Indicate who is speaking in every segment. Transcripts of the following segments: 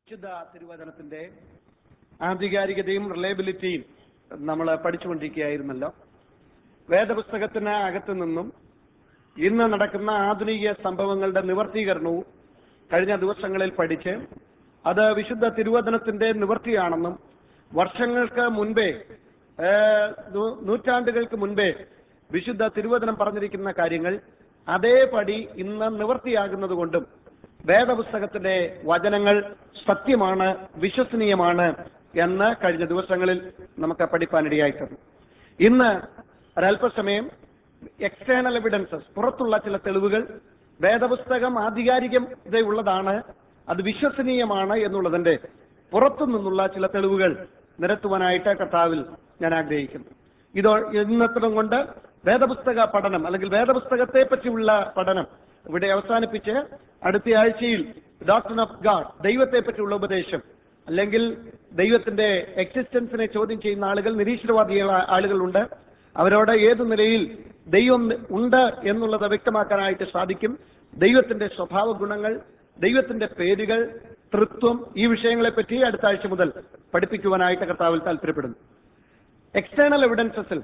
Speaker 1: വിശുദ്ധ തിരുവചനത്തിന്റെ ആധികാരികതയും റിലയബിലിറ്റിയും നമ്മൾ പഠിച്ചുകൊണ്ടിരിക്കുകയായിരുന്നല്ലോ വേദപുസ്തകത്തിന് അകത്തു നിന്നും ഇന്ന് നടക്കുന്ന ആധുനിക സംഭവങ്ങളുടെ നിവർത്തീകരണവും കഴിഞ്ഞ ദിവസങ്ങളിൽ പഠിച്ച് അത് വിശുദ്ധ തിരുവചനത്തിന്റെ നിവർത്തിയാണെന്നും വർഷങ്ങൾക്ക് മുൻപേ ഏഹ്, നൂ- നൂറ്റാണ്ടുകൾക്ക് മുൻപേ വിശുദ്ധ തിരുവചനം പറഞ്ഞിരിക്കുന്ന കാര്യങ്ങൾ അതേപടി ഇന്ന് നിവർത്തിയാകുന്നത് കൊണ്ടും വേദപുസ്തകത്തിന്റെ വചനങ്ങൾ സത്യമാണ് വിശ്വസനീയമാണ് എന്ന് കഴിഞ്ഞ ദിവസങ്ങളിൽ നമുക്ക് പഠിപ്പാനിടയായിട്ടുണ്ട് ഇന്ന് ഒരല്പസമയം എക്സ്റ്റേണൽ എവിഡൻസസ് പുറത്തുള്ള ചില തെളിവുകൾ വേദപുസ്തകം ആധികാരികതയുള്ളതാണ് അത് വിശ്വസനീയമാണ് എന്നുള്ളതിന്റെ പുറത്തു നിന്നുള്ള ചില തെളിവുകൾ നിരത്തുവാനായിട്ട് കർത്താവിൽ ഞാൻ ആഗ്രഹിക്കുന്നു ഇതോ ഇന്നത്തരം കൊണ്ട് വേദപുസ്തക പഠനം അല്ലെങ്കിൽ വേദപുസ്തകത്തെ പറ്റിയുള്ള പഠനം ഇവിടെ അവസാനിപ്പിച്ച് അടുത്ത ആഴ്ചയിൽ ഡോക്ടർ ഓഫ് ഗാഡ് ദൈവത്തെ പറ്റിയുള്ള ഉപദേശം അല്ലെങ്കിൽ ദൈവത്തിന്റെ എക്സിസ്റ്റൻസിനെ ചോദ്യം ചെയ്യുന്ന ആളുകൾ നിരീശ്വരവാദികളായ ആളുകളുണ്ട് അവരോട് ഏത് നിലയിൽ ദൈവം ഉണ്ട് എന്നുള്ളത് വ്യക്തമാക്കാനായിട്ട് സാധിക്കും ദൈവത്തിന്റെ സ്വഭാവ ഗുണങ്ങൾ ദൈവത്തിന്റെ പേരുകൾ തൃത്വം ഈ വിഷയങ്ങളെ പറ്റി അടുത്ത ആഴ്ച മുതൽ പഠിപ്പിക്കുവാനായിട്ട് കർത്താവിൽ താല്പര്യപ്പെടുന്നു എക്സ്റ്റേണൽ എവിഡൻസസിൽ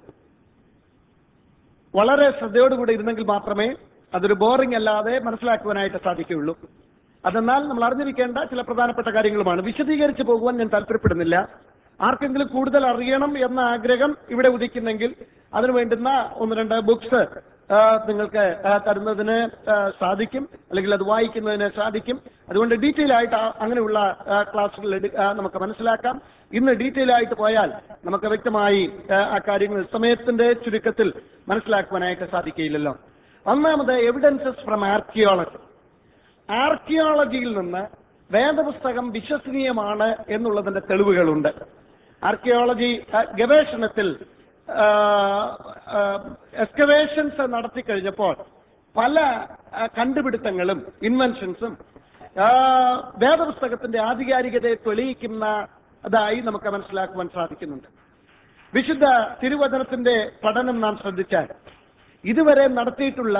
Speaker 1: വളരെ ശ്രദ്ധയോടുകൂടി ഇരുന്നെങ്കിൽ മാത്രമേ അതൊരു ബോറിംഗ് അല്ലാതെ മനസ്സിലാക്കുവാനായിട്ട് സാധിക്കുകയുള്ളൂ അതെന്നാൽ നമ്മൾ അറിഞ്ഞിരിക്കേണ്ട ചില പ്രധാനപ്പെട്ട കാര്യങ്ങളുമാണ് വിശദീകരിച്ച് പോകുവാൻ ഞാൻ താല്പര്യപ്പെടുന്നില്ല ആർക്കെങ്കിലും കൂടുതൽ അറിയണം എന്ന ആഗ്രഹം ഇവിടെ ഉദിക്കുന്നെങ്കിൽ അതിനു വേണ്ടുന്ന ഒന്ന് രണ്ട് ബുക്സ് നിങ്ങൾക്ക് ആ, തരുന്നതിന് ആ, സാധിക്കും അല്ലെങ്കിൽ അത് വായിക്കുന്നതിന് സാധിക്കും അതുകൊണ്ട് ഡീറ്റെയിൽ ആയിട്ട് ആ- അങ്ങനെയുള്ള ആ, ക്ലാസ്സുകൾ എടു- ആ, നമുക്ക് മനസ്സിലാക്കാം ഇന്ന് ഡീറ്റെയിൽ ആയിട്ട് പോയാൽ നമുക്ക് വ്യക്തമായി ആ, ആ കാര്യങ്ങൾ സമയത്തിന്റെ ചുരുക്കത്തിൽ മനസ്സിലാക്കുവാനായിട്ട് സാധിക്കുകയില്ലല്ലോ ഒന്നാമത് എവിഡൻസസ് ഫ്രം ആർക്കിയോളജി ആർക്കിയോളജിയിൽ നിന്ന് വേദപുസ്തകം വിശ്വസനീയമാണ് എന്നുള്ളതിന്റെ തെളിവുകളുണ്ട് ആർക്കിയോളജി ആ, ഗവേഷണത്തിൽ എക്സ്കവേഷൻസ് നടത്തി കഴിഞ്ഞപ്പോൾ പല ആ, കണ്ടുപിടുത്തങ്ങളും ഇൻവെൻഷൻസും വേദപുസ്തകത്തിന്റെ ആധികാരികതയെ തെളിയിക്കുന്ന അതായി നമുക്ക് മനസ്സിലാക്കുവാൻ സാധിക്കുന്നുണ്ട് വിശുദ്ധ തിരുവചനത്തിന്റെ പഠനം നാം ശ്രദ്ധിച്ചാൽ ഇതുവരെ നടത്തിയിട്ടുള്ള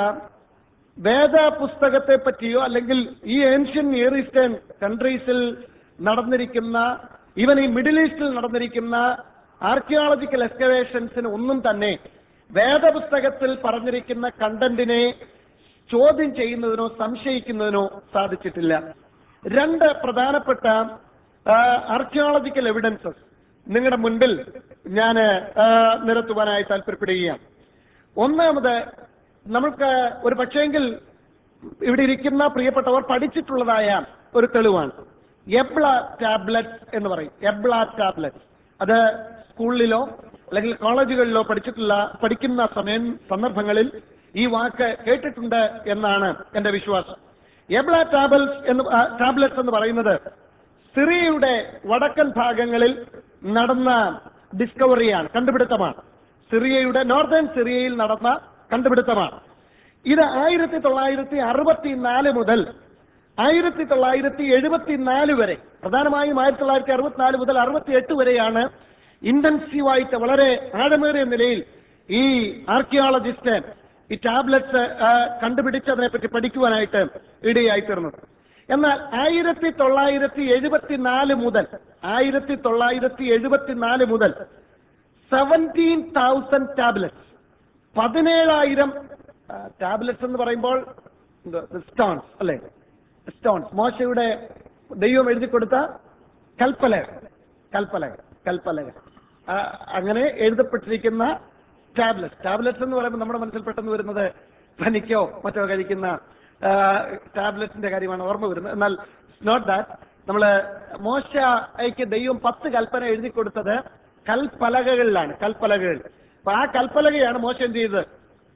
Speaker 1: വേദ പുസ്തകത്തെ പറ്റിയോ അല്ലെങ്കിൽ ഈ ഏൻഷ്യൻ നിയർ ഈസ്റ്റേൺ കൺട്രീസിൽ നടന്നിരിക്കുന്ന ഈവൻ ഈ മിഡിൽ ഈസ്റ്റിൽ നടന്നിരിക്കുന്ന ആർക്കിയോളജിക്കൽ എക്സ്കവേഷൻസിന് ഒന്നും തന്നെ വേദപുസ്തകത്തിൽ പറഞ്ഞിരിക്കുന്ന കണ്ടന്റിനെ ചോദ്യം ചെയ്യുന്നതിനോ സംശയിക്കുന്നതിനോ സാധിച്ചിട്ടില്ല രണ്ട് പ്രധാനപ്പെട്ട ആർക്കിയോളജിക്കൽ എവിഡൻസസ് നിങ്ങളുടെ മുൻപിൽ ഞാൻ നിരത്തുവാനായി താല്പര്യപ്പെടുകയാണ് ഒന്നാമത് നമുക്ക് ഒരു പക്ഷേങ്കിൽ ഇവിടെ ഇരിക്കുന്ന പ്രിയപ്പെട്ടവർ പഠിച്ചിട്ടുള്ളതായ ഒരു തെളിവാണ് എബ്ല ടാബ്ലറ്റ് എന്ന് പറയും എബ്ല ടാബ്ലറ്റ് അത് സ്കൂളിലോ അല്ലെങ്കിൽ കോളേജുകളിലോ പഠിച്ചിട്ടുള്ള പഠിക്കുന്ന സമയം സന്ദർഭങ്ങളിൽ ഈ വാക്ക് കേട്ടിട്ടുണ്ട് എന്നാണ് എന്റെ വിശ്വാസം എബ്ല ടാബിൾസ് എന്ന് ടാബ്ലറ്റ്സ് എന്ന് പറയുന്നത് സിറിയയുടെ വടക്കൻ ഭാഗങ്ങളിൽ നടന്ന ഡിസ്കവറിയാണ് കണ്ടുപിടുത്തമാണ് സിറിയയുടെ നോർത്തേൺ സിറിയയിൽ നടന്ന കണ്ടുപിടുത്തമാണ് ഇത് ആയിരത്തി തൊള്ളായിരത്തി അറുപത്തിനാല് മുതൽ ആയിരത്തി തൊള്ളായിരത്തി എഴുപത്തിനാല് വരെ പ്രധാനമായും ആയിരത്തി തൊള്ളായിരത്തി അറുപത്തിനാല് മുതൽ അറുപത്തി എട്ട് വരെയാണ് ഇന്റൻസീവായിട്ട് വളരെ ആഴമേറിയ നിലയിൽ ഈ ആർക്കിയോളജിസ്റ്റ് ഈ ടാബ്ലറ്റ്സ് കണ്ടുപിടിച്ചതിനെ പറ്റി പഠിക്കുവാനായിട്ട് ഇടയായി തീർന്നത് എന്നാൽ ആയിരത്തി തൊള്ളായിരത്തി എഴുപത്തിനാല് മുതൽ ആയിരത്തി തൊള്ളായിരത്തി എഴുപത്തിനാല് മുതൽ സെവൻറ്റീൻ തൗസൻഡ് ടാബ്ലറ്റ്സ് പതിനേഴായിരം ടാബ്ലറ്റ്സ് എന്ന് പറയുമ്പോൾ സ്റ്റോൺസ് അല്ലെ സ്റ്റോൺസ് മോശയുടെ ദൈവം എഴുതി കൊടുത്ത കൽപ്പലകൾ കൽപ്പലകൾ കൽപ്പലകൾ ആ, അങ്ങനെ എഴുതപ്പെട്ടിരിക്കുന്ന ടാബ്ലറ്റ്സ് ടാബ്ലറ്റ്സ് എന്ന് പറയുമ്പോൾ നമ്മുടെ മനസ്സിൽ പെട്ടെന്ന് വരുന്നത് പനിക്കോ മറ്റോ കഴിക്കുന്ന ടാബ്ലറ്റ്സിന്റെ കാര്യമാണ് ഓർമ്മ വരുന്നത് എന്നാൽ നോട്ട് ദാറ്റ് നമ്മള് മോശയ്ക്ക് ദൈവം പത്ത് കൽപ്പന എഴുതി കൊടുത്തത് കൽപ്പലകകളിലാണ് കൽപ്പലകകൾ അപ്പൊ ആ കൽപ്പലകയാണ് മോശ എന്ത് ചെയ്തത്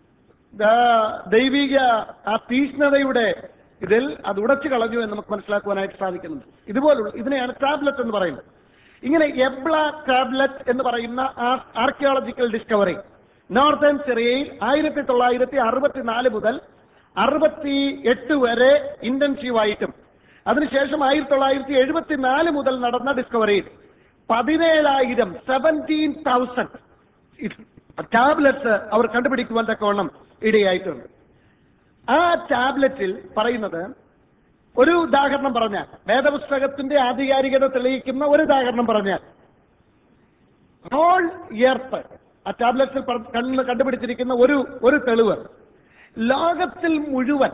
Speaker 1: ദാ- ദൈവിക ആ തീഷ്ണതയുടെ ഇതിൽ അത് ഉടച്ചു കളഞ്ഞു എന്ന് നമുക്ക് മനസ്സിലാക്കുവാനായിട്ട് സാധിക്കുന്നുണ്ട് ഇതുപോലുള്ള ഇതിനെയാണ് ടാബ്ലറ്റ് എന്ന് പറയുന്നത് ഇങ്ങനെ എബ്ല ടാബ്ലറ്റ് എന്ന് പറയുന്ന ആർക്കിയോളജിക്കൽ ഡിസ്കവറി നോർത്തേൺ സിറിയയിൽ ആയിരത്തി തൊള്ളായിരത്തി അറുപത്തിനാല് മുതൽ അറുപത്തി എട്ട് വരെ ഇന്റൻസീവായിട്ടും അതിനുശേഷം ആയിരത്തി തൊള്ളായിരത്തി എഴുപത്തിനാല് മുതൽ നടന്ന ഡിസ്കവറിയിൽ പതിനേഴായിരം സെവൻറ്റീൻ തൗസൻഡ് ടാബ്ലറ്റ്സ് അവർ കണ്ടുപിടിക്കുവാൻ തക്കവണ്ണം ഇടയായിട്ടുണ്ട് ആ ടാബ്ലറ്റിൽ പറയുന്നത് ഒരു ഉദാഹരണം പറഞ്ഞാൽ വേദപുസ്തകത്തിന്റെ ആധികാരികത തെളിയിക്കുന്ന ഒരു ഉദാഹരണം പറഞ്ഞാൽ ഹോൾ എർത്ത് ആ ടാബ്ലറ്റ്സിൽ പറ- കണ്ണ് കണ്ടുപിടിച്ചിരിക്കുന്ന ഒരു ഒരു തെളിവ് ലോകത്തിൽ മുഴുവൻ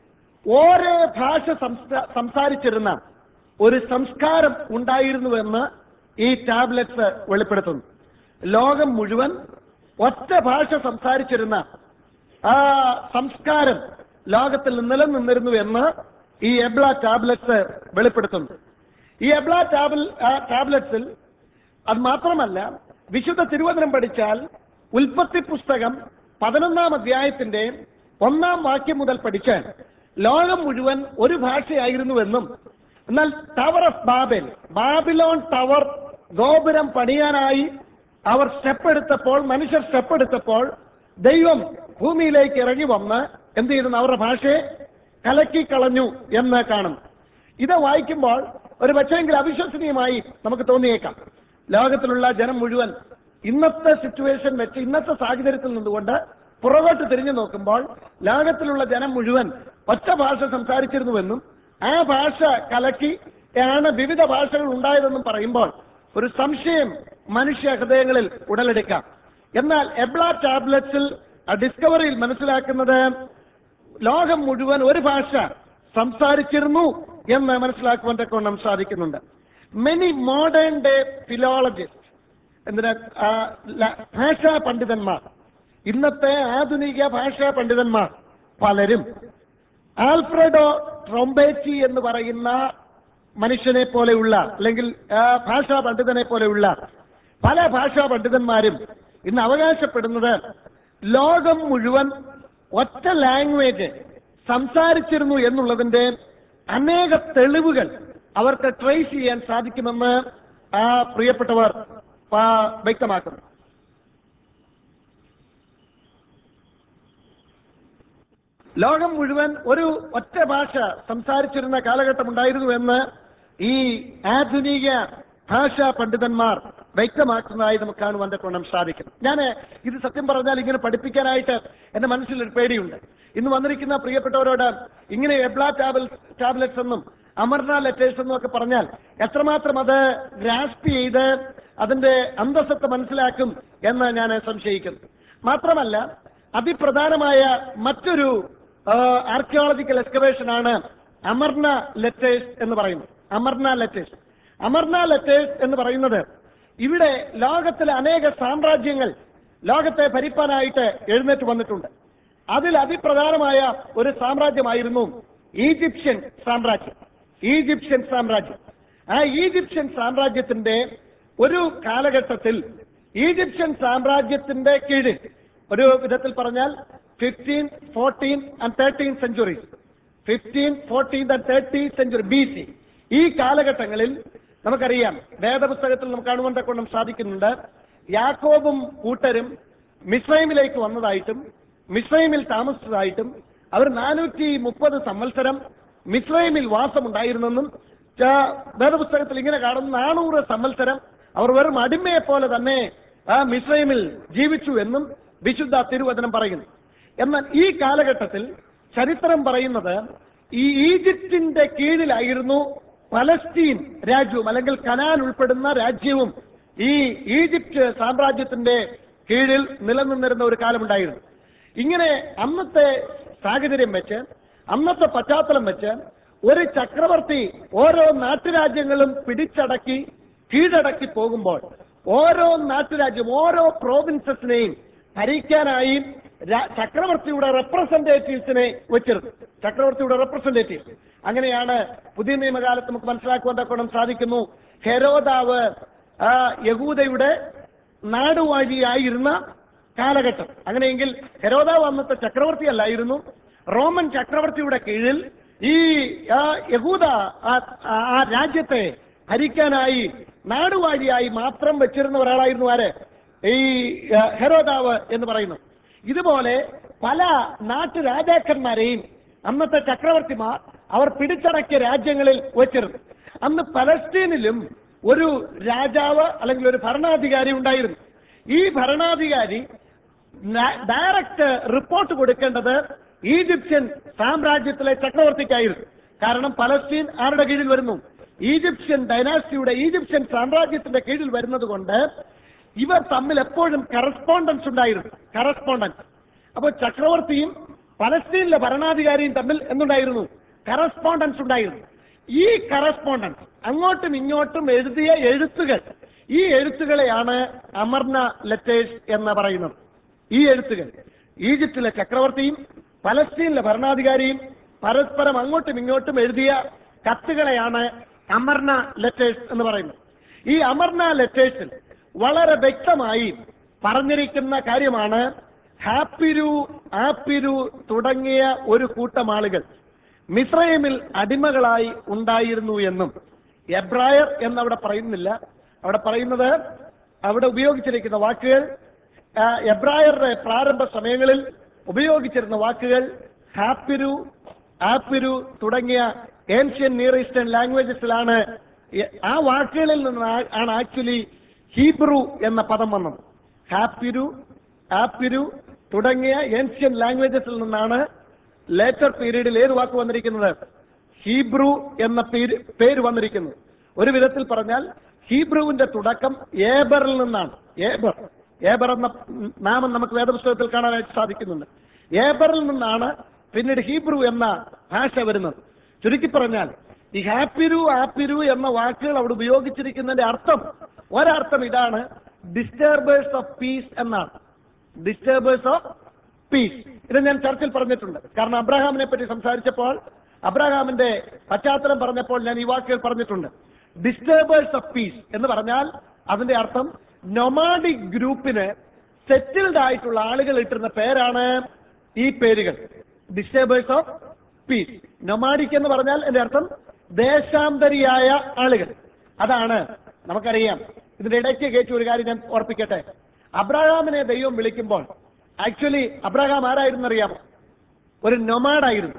Speaker 1: ഓരോ ഭാഷ സംസാ- സംസാരിച്ചിരുന്ന ഒരു സംസ്കാരം ഉണ്ടായിരുന്നുവെന്ന് ഈ ടാബ്ലറ്റ്സ് വെളിപ്പെടുത്തുന്നു ലോകം മുഴുവൻ ഒറ്റ ഭാഷ സംസാരിച്ചിരുന്ന ആ സംസ്കാരം ലോകത്തിൽ നിലനിന്നിരുന്നു എന്ന് ഈ എബ്ല ടാബ്ലറ്റ്സ് വെളിപ്പെടുത്തുന്നു ഈ എബ്ല ടാബിൾ ടാബ്ലറ്റ്സിൽ അത് മാത്രമല്ല വിശുദ്ധ തിരുവചനം പഠിച്ചാൽ ഉൽപ്പത്തി പുസ്തകം പതിനൊന്നാം അധ്യായത്തിന്റെ ഒന്നാം വാക്യം മുതൽ പഠിച്ചാൽ ലോകം മുഴുവൻ ഒരു ഭാഷയായിരുന്നുവെന്നും എന്നാൽ tower of Babel Babylon tower ഗോപുരം പണിയാനായി അവർ സ്റ്റെപ്പ് എടുത്തപ്പോൾ മനുഷ്യർ സ്റ്റെപ്പ് എടുത്തപ്പോൾ ദൈവം ഭൂമിയിലേക്ക് ഇറങ്ങി വന്ന് എന്ത് ചെയ്തെന്ന് അവരുടെ ഭാഷയെ കലക്കി കളഞ്ഞു എന്ന് കാണും ഇത് വായിക്കുമ്പോൾ ഒരു പക്ഷേങ്കിൽ അവിശ്വസനീയമായി നമുക്ക് തോന്നിയേക്കാം ലോകത്തിലുള്ള ജനം മുഴുവൻ ഇന്നത്തെ സിറ്റുവേഷൻ വെച്ച് ഇന്നത്തെ സാഹചര്യത്തിൽ നിന്നുകൊണ്ട് പുറകോട്ട് തിരിഞ്ഞു നോക്കുമ്പോൾ ലോകത്തിലുള്ള ജനം മുഴുവൻ ഒറ്റ ഭാഷ സംസാരിച്ചിരുന്നുവെന്നും ആ ഭാഷ കലക്കി ആണ് വിവിധ ഭാഷകൾ ഉണ്ടായതെന്നും പറയുമ്പോൾ ഒരു സംശയം മനുഷ്യ ഹൃദയങ്ങളിൽ ഉടലെടുക്കാം എന്നാൽ എബ്ല ടാബ്ലറ്റ്സിൽ ഡിസ്കവറിയിൽ മനസ്സിലാക്കുന്നത് ലോകം മുഴുവൻ ഒരു ഭാഷ സംസാരിച്ചിരുന്നു എന്ന് മനസ്സിലാക്കുവാൻ തക്കവണ്ണം സാധിക്കുന്നുണ്ട് മെനി മോഡേൺ ഡേ ഫിലോളജിസ്റ്റ് എന്തിനാ ആ, ല- ഭാഷാ പണ്ഡിതന്മാർ ഇന്നത്തെ ആധുനിക ഭാഷാ പണ്ഡിതന്മാർ പലരും ആൽഫ്രഡോ ട്രൊംബേച്ചി എന്ന് പറയുന്ന മനുഷ്യനെ പോലെയുള്ള അല്ലെങ്കിൽ ആ, ഭാഷാ പണ്ഡിതനെ പോലെയുള്ള പല ഭാഷാ പണ്ഡിതന്മാരും ഇന്ന് അവകാശപ്പെടുന്നത് ലോകം മുഴുവൻ ഒറ്റ ലാംഗ്വേജ് സംസാരിച്ചിരുന്നു എന്നുള്ളതിന്റെ അനേക തെളിവുകൾ അവർക്ക് ട്രേസ് ചെയ്യാൻ സാധിക്കുമെന്ന് ആ പ്രിയപ്പെട്ടവർ ആ, വ്യക്തമാക്കുന്നു ലോകം മുഴുവൻ ഒരു ഒറ്റ ഭാഷ സംസാരിച്ചിരുന്ന കാലഘട്ടം ഉണ്ടായിരുന്നു എന്ന് ഈ ആധുനിക ഭാഷാ പണ്ഡിതന്മാർ വ്യക്തമാക്കുന്നതായി നമുക്ക് കാണുവാൻ തക്കവണ്ണം സാധിക്കും ഞാൻ ഇത് സത്യം പറഞ്ഞാൽ ഇങ്ങനെ പഠിപ്പിക്കാനായിട്ട് എന്റെ മനസ്സിൽ ഒരു പേടിയുണ്ട് ഇന്ന് വന്നിരിക്കുന്ന പ്രിയപ്പെട്ടവരോട് ഇങ്ങനെ എബ്ല ടാബിൾ ടാബ്ലറ്റ്സ് എന്നും അമർന ലെറ്റേഴ്സ് എന്നും ഒക്കെ പറഞ്ഞാൽ എത്രമാത്രം അത് ഗ്രാസ്പ് ചെയ്ത് അതിന്റെ അന്തസ്സത്തെ മനസ്സിലാക്കും എന്ന് ഞാൻ സംശയിക്കുന്നു മാത്രമല്ല അതിപ്രധാനമായ മറ്റൊരു ആർക്കിയോളജിക്കൽ എക്സ്കവേഷൻ ആണ് അമർന ലെറ്റേഴ്സ് എന്ന് പറയുന്നത് അമർന ലെറ്റേഴ്സ് അമർന ലെറ്റേഴ്സ് എന്ന് പറയുന്നത് ഇവിടെ ലോകത്തിലെ അനേക സാമ്രാജ്യങ്ങൾ ലോകത്തെ ഭരിപ്പാനായിട്ട് എഴുന്നേറ്റ് വന്നിട്ടുണ്ട് അതിൽ അതിപ്രധാനമായ ഒരു സാമ്രാജ്യമായിരുന്നു ഈജിപ്ഷ്യൻ സാമ്രാജ്യം ഈജിപ്ഷ്യൻ സാമ്രാജ്യം ആ ഈജിപ്ഷ്യൻ സാമ്രാജ്യത്തിന്റെ ഒരു കാലഘട്ടത്തിൽ ഈജിപ്ഷ്യൻ സാമ്രാജ്യത്തിന്റെ കീഴിൽ ഒരു വിധത്തിൽ പറഞ്ഞാൽ fifteen fourteen and thirteen centuries fifteen fourteen and thirteen century B C ഈ കാലഘട്ടങ്ങളിൽ നമുക്കറിയാം വേദപുസ്തകത്തിൽ നമുക്ക് കാണുവാൻ തക്കൊണ്ടും സാധിക്കുന്നുണ്ട് യാക്കോബും കൂട്ടരും മിസ്രൈമിലേക്ക് വന്നതായിട്ടും മിസ്രൈമിൽ താമസിച്ചതായിട്ടും അവർ നാനൂറ്റി മുപ്പത് സംവത്സരം മിസ്രൈമിൽ വാസമുണ്ടായിരുന്നെന്നും ച- വേദപുസ്തകത്തിൽ ഇങ്ങനെ കാണുന്നു നാനൂറ് സംവത്സരം അവർ വെറും അടിമയെ പോലെ തന്നെ ആ മിസ്രൈമിൽ ജീവിച്ചു എന്നും വിശുദ്ധ തിരുവചനം പറയുന്നു എന്നാൽ ഈ കാലഘട്ടത്തിൽ ചരിത്രം പറയുന്നത് ഈ ഈജിപ്തിന്റെ കീഴിലായിരുന്നു പലസ്തീൻ രാജ്യവും അല്ലെങ്കിൽ കനാൻ ഉൾപ്പെടുന്ന രാജ്യവും ഈ ഈജിപ്റ്റ് സാമ്രാജ്യത്തിന്റെ കീഴിൽ നിലനിന്നിരുന്ന ഒരു കാലമുണ്ടായിരുന്നു ഇങ്ങനെ അന്നത്തെ സാഹചര്യം വെച്ച് അന്നത്തെ പശ്ചാത്തലം വെച്ച് ഒരു ചക്രവർത്തി ഓരോ നാട്ടുരാജ്യങ്ങളും പിടിച്ചടക്കി കീഴടക്കി പോകുമ്പോൾ ഓരോ നാട്ടുരാജ്യം ഓരോ പ്രോവിൻസസിനെയും ഭരിക്കാനായി രാ- ചക്രവർത്തിയുടെ റെപ്രസെന്റേറ്റീവ്സിനെ വെച്ചിരുന്നു ചക്രവർത്തിയുടെ റെപ്രസെന്റേറ്റീവ് അങ്ങനെയാണ് പുതിയ നിയമകാലത്ത് നമുക്ക് മനസ്സിലാക്കുവാൻ തക്കോണം സാധിക്കുന്നു ഹെരോദാവ് ആ, യഹൂദയുടെ നാടുവാഴിയായിരുന്ന കാലഘട്ടം അങ്ങനെയെങ്കിൽ ഹെരോദാവ് അന്നത്തെ ചക്രവർത്തി അല്ലായിരുന്നു റോമൻ ചക്രവർത്തിയുടെ കീഴിൽ ഈ ആ, യഹൂദ ആ- ആ- ആ രാജ്യത്തെ ഭരിക്കാനായി നാടുവാഴിയായി മാത്രം വെച്ചിരുന്ന ഒരാളായിരുന്നു ആര് ഈ ആ, ഹെരോദാവ് എന്ന് പറയുന്നു ഇതുപോലെ പല നാട്ടുരാജാക്കന്മാരെയും അന്നത്തെ ചക്രവർത്തിമാർ അവർ പിടിച്ചടക്കിയ രാജ്യങ്ങളിൽ വെച്ചിരുന്നു അന്ന് പലസ്തീനിലും ഒരു രാജാവ് അല്ലെങ്കിൽ ഒരു ഭരണാധികാരി ഉണ്ടായിരുന്നു ഈ ഭരണാധികാരി ഡയറക്റ്റ് റിപ്പോർട്ട് കൊടുക്കേണ്ടത് ഈജിപ്ഷ്യൻ സാമ്രാജ്യത്തിലെ ചക്രവർത്തിക്കായിരുന്നു കാരണം പലസ്തീൻ ആരുടെ കീഴിൽ വരുന്നു ഈജിപ്ഷ്യൻ ഡൈനാസ്റ്റിയുടെ ഈജിപ്ഷ്യൻ സാമ്രാജ്യത്തിന്റെ കീഴിൽ വരുന്നത് കൊണ്ട് ഇവർ തമ്മിൽ എപ്പോഴും കറസ്പോണ്ടൻസ് ഉണ്ടായിരുന്നു കറസ്പോണ്ടൻസ് അപ്പോൾ ചക്രവർത്തിയും പലസ്തീനിലെ ഭരണാധികാരിയും തമ്മിൽ എന്തുണ്ടായിരുന്നു കറസ്പോണ്ടൻസ് ഉണ്ടായിരുന്നു ഈ കറസ്പോണ്ടൻസ് അങ്ങോട്ടും ഇങ്ങോട്ടും എഴുതിയ എഴുത്തുകൾ ഈ എഴുത്തുകളെയാണ് അമർന ലെറ്റേഴ്സ് എന്ന് പറയുന്നത് ഈ എഴുത്തുകൾ ഈജിപ്തിലെ ചക്രവർത്തിയും പലസ്തീനിലെ ഭരണാധികാരിയും പരസ്പരം അങ്ങോട്ടും ഇങ്ങോട്ടും എഴുതിയ കത്തുകളെയാണ് അമർന ലെറ്റേഴ്സ് എന്ന് പറയുന്നത് ഈ അമർന ലെറ്റേഴ്സിൽ വളരെ വ്യക്തമായി പറഞ്ഞിരിക്കുന്ന കാര്യമാണ് ഹാപ്പിരു ആപ്പിരു തുടങ്ങിയ ഒരു കൂട്ടം ആളുകൾ മിസ്രൈമിൽ അടിമകളായി ഉണ്ടായിരുന്നു എന്നും എബ്രായർ എന്നവിടെ പറയുന്നില്ല അവിടെ പറയുന്നത് അവിടെ ഉപയോഗിച്ചിരിക്കുന്ന വാക്കുകൾ ആ, എബ്രായരുടെ പ്രാരംഭ സമയങ്ങളിൽ ഉപയോഗിച്ചിരുന്ന വാക്കുകൾ ഹാപ്പിരു ആപ്പിരു തുടങ്ങിയ ഏൻഷ്യൻ നിയർ ഈസ്റ്റേൺ ലാംഗ്വേജസിലാണ് എ- ആ വാക്കുകളിൽ നിന്ന് ആണ് ആക്ച്വലി ഹീബ്രു എന്ന പദം വന്നത് ഹാപ്പിരു ആപ്പിരു തുടങ്ങിയ ഏൻഷ്യൻ ലാംഗ്വേജസിൽ നിന്നാണ് ലേറ്റർ പീരീഡിൽ ഏത് വാക്ക് വന്നിരിക്കുന്നത് ഹീബ്രു എന്ന പേര് പേര് വന്നിരിക്കുന്നത് ഒരു വിധത്തിൽ പറഞ്ഞാൽ ഹീബ്രുവിന്റെ തുടക്കം ഏബറിൽ നിന്നാണ് ഏബർ ഏബർ എന്ന നാമം നമുക്ക് വേദപുസ്തകത്തിൽ കാണാനായിട്ട് സാധിക്കുന്നുണ്ട് ഏബറിൽ നിന്നാണ് പിന്നീട് ഹീബ്രു എന്ന ഭാഷ വരുന്നത് ചുരുക്കി പറഞ്ഞാൽ ഈ ഹാപ്പിരു ആപ്പിരു എന്ന വാക്കുകൾ അവിടെ ഉപയോഗിച്ചിരിക്കുന്നതിന്റെ അർത്ഥം ഒരർത്ഥം ഇതാണ് ഡിസ്റ്റർബേഴ്സ് ഓഫ് പീസ് എന്നാണ് ഡിസ്റ്റർബേഴ്സ് ഓഫ് പീസ് ഇത് ഞാൻ ചർച്ചിൽ പറഞ്ഞിട്ടുണ്ട് കാരണം അബ്രഹാമിനെ പറ്റി സംസാരിച്ചപ്പോൾ അബ്രഹാമിന്റെ പശ്ചാത്തലം പറഞ്ഞപ്പോൾ ഞാൻ ഈ വാക്കുകൾ പറഞ്ഞിട്ടുണ്ട് ഡിസ്റ്റർബേഴ്സ് ഓഫ് പീസ് എന്ന് പറഞ്ഞാൽ അതിന്റെ അർത്ഥം നൊമാഡിക് ഗ്രൂപ്പിന് സെറ്റിൽഡ് ആയിട്ടുള്ള ആളുകൾ ഇട്ടിരുന്ന പേരാണ് ഈ പേരുകൾ ഡിസ്റ്റർബേഴ്സ് ഓഫ് പീസ് നൊമാഡിക് എന്ന് പറഞ്ഞാൽ എന്റെ അർത്ഥം ദേശാന്തരിയായ ആളുകൾ അതാണ് നമുക്കറിയാം ഇതിന്റെ ഇടയ്ക്ക് കയറ്റി ഒരു കാര്യം ഞാൻ ഓർപ്പിക്കട്ടെ അബ്രഹാമിനെ ദൈവം വിളിക്കുമ്പോൾ ആക്ച്വലി അബ്രഹാം ആരായിരുന്നു അറിയാമോ ഒരു നൊമാഡായിരുന്നു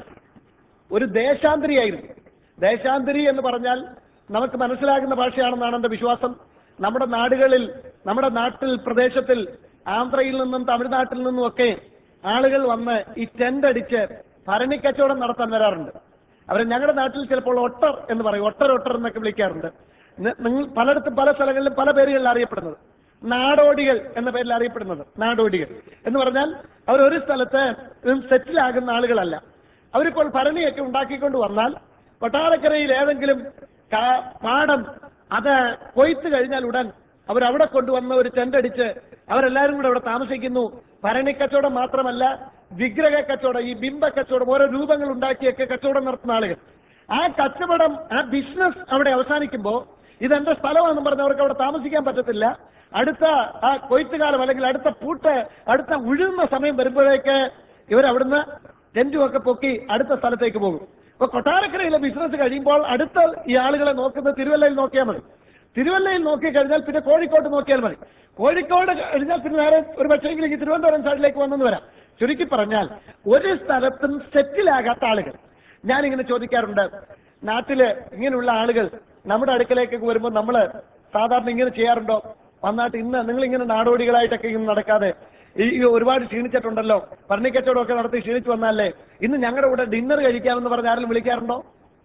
Speaker 1: ഒരു ദേശാന്തരിയായിരുന്നു ദേശാന്തരി എന്ന് പറഞ്ഞാൽ നമുക്ക് മനസ്സിലാകുന്ന ഭാഷയാണെന്നാണ് എന്റെ വിശ്വാസം നമ്മുടെ നാടുകളിൽ നമ്മുടെ നാട്ടിൽ പ്രദേശത്തിൽ ആന്ധ്രയിൽ നിന്നും തമിഴ്നാട്ടിൽ നിന്നും ഒക്കെ ആളുകൾ വന്ന് ഈ ടെന്റ് അടിച്ച് ഭരണിക്കച്ചവടം നടത്താൻ വരാറുണ്ട് അവർ ഞങ്ങളുടെ നാട്ടിൽ ചിലപ്പോൾ ഒട്ടർ എന്ന് പറയും ഒട്ടർ ഒട്ടർ എന്നൊക്കെ വിളിക്കാറുണ്ട് നി- നിങ്ങൾ പലയിടത്തും പല സ്ഥലങ്ങളിലും പല പേരുകളിൽ അറിയപ്പെടുന്നത് നാടോടികൾ എന്ന പേരിൽ അറിയപ്പെടുന്നത് നാടോടികൾ എന്ന് പറഞ്ഞാൽ അവർ ഒരു സ്ഥലത്ത് സെറ്റിൽ ആകുന്ന ആളുകളല്ല അവരിപ്പോൾ ഭരണിയൊക്കെ ഉണ്ടാക്കിക്കൊണ്ട് വന്നാൽ കൊട്ടാരക്കരയിൽ ഏതെങ്കിലും കാ- പാടം അത് കൊയ്ത്ത് കഴിഞ്ഞാൽ ഉടൻ അവരവിടെ കൊണ്ടുവന്ന ഒരു ടെന്റടിച്ച് അവരെല്ലാവരും കൂടെ അവിടെ താമസിക്കുന്നു ഭരണി കച്ചവടം മാത്രമല്ല വിഗ്രഹ കച്ചവടം ഈ ബിംബ കച്ചവടം ഓരോ രൂപങ്ങൾ ഉണ്ടാക്കിയൊക്കെ കച്ചവടം നടത്തുന്ന ആളുകൾ ആ കച്ചവടം ആ ബിസിനസ് അവിടെ അവസാനിക്കുമ്പോൾ ഇതെന്റെ സ്ഥലമാണെന്ന് പറഞ്ഞ് അവർക്ക് അവിടെ താമസിക്കാൻ പറ്റത്തില്ല അടുത്ത ആ കൊയ്ത്തുകാലം അല്ലെങ്കിൽ അടുത്ത പൂട്ട് അടുത്ത ഉഴുന്ന സമയം വരുമ്പോഴേക്ക് ഇവരവിടുന്ന് ടെന്റും ഒക്കെ പൊക്കി അടുത്ത സ്ഥലത്തേക്ക് പോകും അപ്പൊ കൊട്ടാരക്കരയിലെ ബിസിനസ് കഴിയുമ്പോൾ അടുത്ത ഈ ആളുകളെ നോക്കുന്നത് തിരുവല്ലയിൽ നോക്കിയാൽ മതി തിരുവല്ലയിൽ നോക്കി കഴിഞ്ഞാൽ പിന്നെ കോഴിക്കോട് നോക്കിയാൽ മതി കോഴിക്കോട് കഴിഞ്ഞാൽ പിന്നെ നേരെ ഒരു പക്ഷേങ്കിൽ ഈ തിരുവനന്തപുരം സൈഡിലേക്ക് വന്നെന്ന് വരാം ചുരുക്കി പറഞ്ഞാൽ ഒരു സ്ഥലത്തും സെറ്റിലാകാത്ത ആളുകൾ ഞാനിങ്ങനെ ചോദിക്കാറുണ്ട് നാട്ടില് ഇങ്ങനെയുള്ള ആളുകൾ നമ്മുടെ അടുക്കലേക്കൊക്കെ വരുമ്പോൾ നമ്മൾ സാധാരണ ഇങ്ങനെ ചെയ്യാറുണ്ടോ വന്നാട്ട് ഇന്ന് നിങ്ങൾ ഇങ്ങനെ നാടോടികളായിട്ടൊക്കെ ഇങ്ങനെ നടക്കാതെ ഈ ഈ ഒരുപാട് ക്ഷീണിച്ചിട്ടുണ്ടല്ലോ പർണിക്കച്ചവടമൊക്കെ നടത്തി ക്ഷീണിച്ചു വന്നാലേ ഇന്ന് ഞങ്ങളുടെ കൂടെ ഡിന്നർ കഴിക്കാമെന്ന് പറഞ്ഞ് ആരെങ്കിലും വിളിക്കാറുണ്ടോ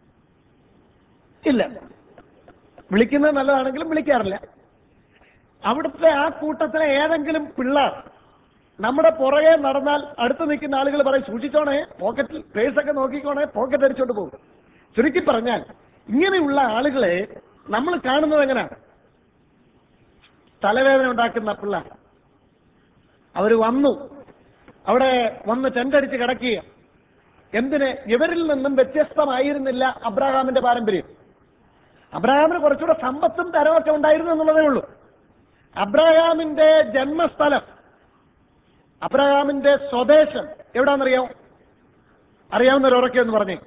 Speaker 1: ഇല്ല വിളിക്കുന്നത് നല്ലതാണെങ്കിലും വിളിക്കാറില്ല അവിടുത്തെ ആ കൂട്ടത്തിലെ ഏതെങ്കിലും പിള്ളേർ നമ്മുടെ പുറകെ നടന്നാൽ അടുത്ത് നിൽക്കുന്ന ആളുകൾ പറയും സൂക്ഷിച്ചോണേ പോക്കറ്റിൽ പേഴ്സൊക്കെ നോക്കിക്കോണേ പോക്കറ്റ് അടിച്ചോണ്ട് പോകും ചുരുക്കി പറഞ്ഞാൽ ഇങ്ങനെയുള്ള ആളുകളെ നമ്മൾ കാണുന്നത് എങ്ങനെയാണ് തലവേദന ഉണ്ടാക്കുന്ന പിള്ളേർ അവർ വന്നു അവിടെ വന്ന് ടെൻഡടിച്ച് കിടക്കുക എന്തിന് ഇവരിൽ നിന്നും വ്യത്യസ്തമായിരുന്നില്ല അബ്രഹാമിന്റെ പാരമ്പര്യം അബ്രഹാമിന് കുറച്ചുകൂടെ സമ്പത്തും തരമൊക്കെ ഉണ്ടായിരുന്നു എന്നുള്ളതേ ഉള്ളൂ അബ്രഹാമിന്റെ ജന്മസ്ഥലം അബ്രഹാമിന്റെ സ്വദേശം എവിടാന്നറിയാമോ അറിയാവുന്നവരൊക്കെ ഒന്ന് പറഞ്ഞേ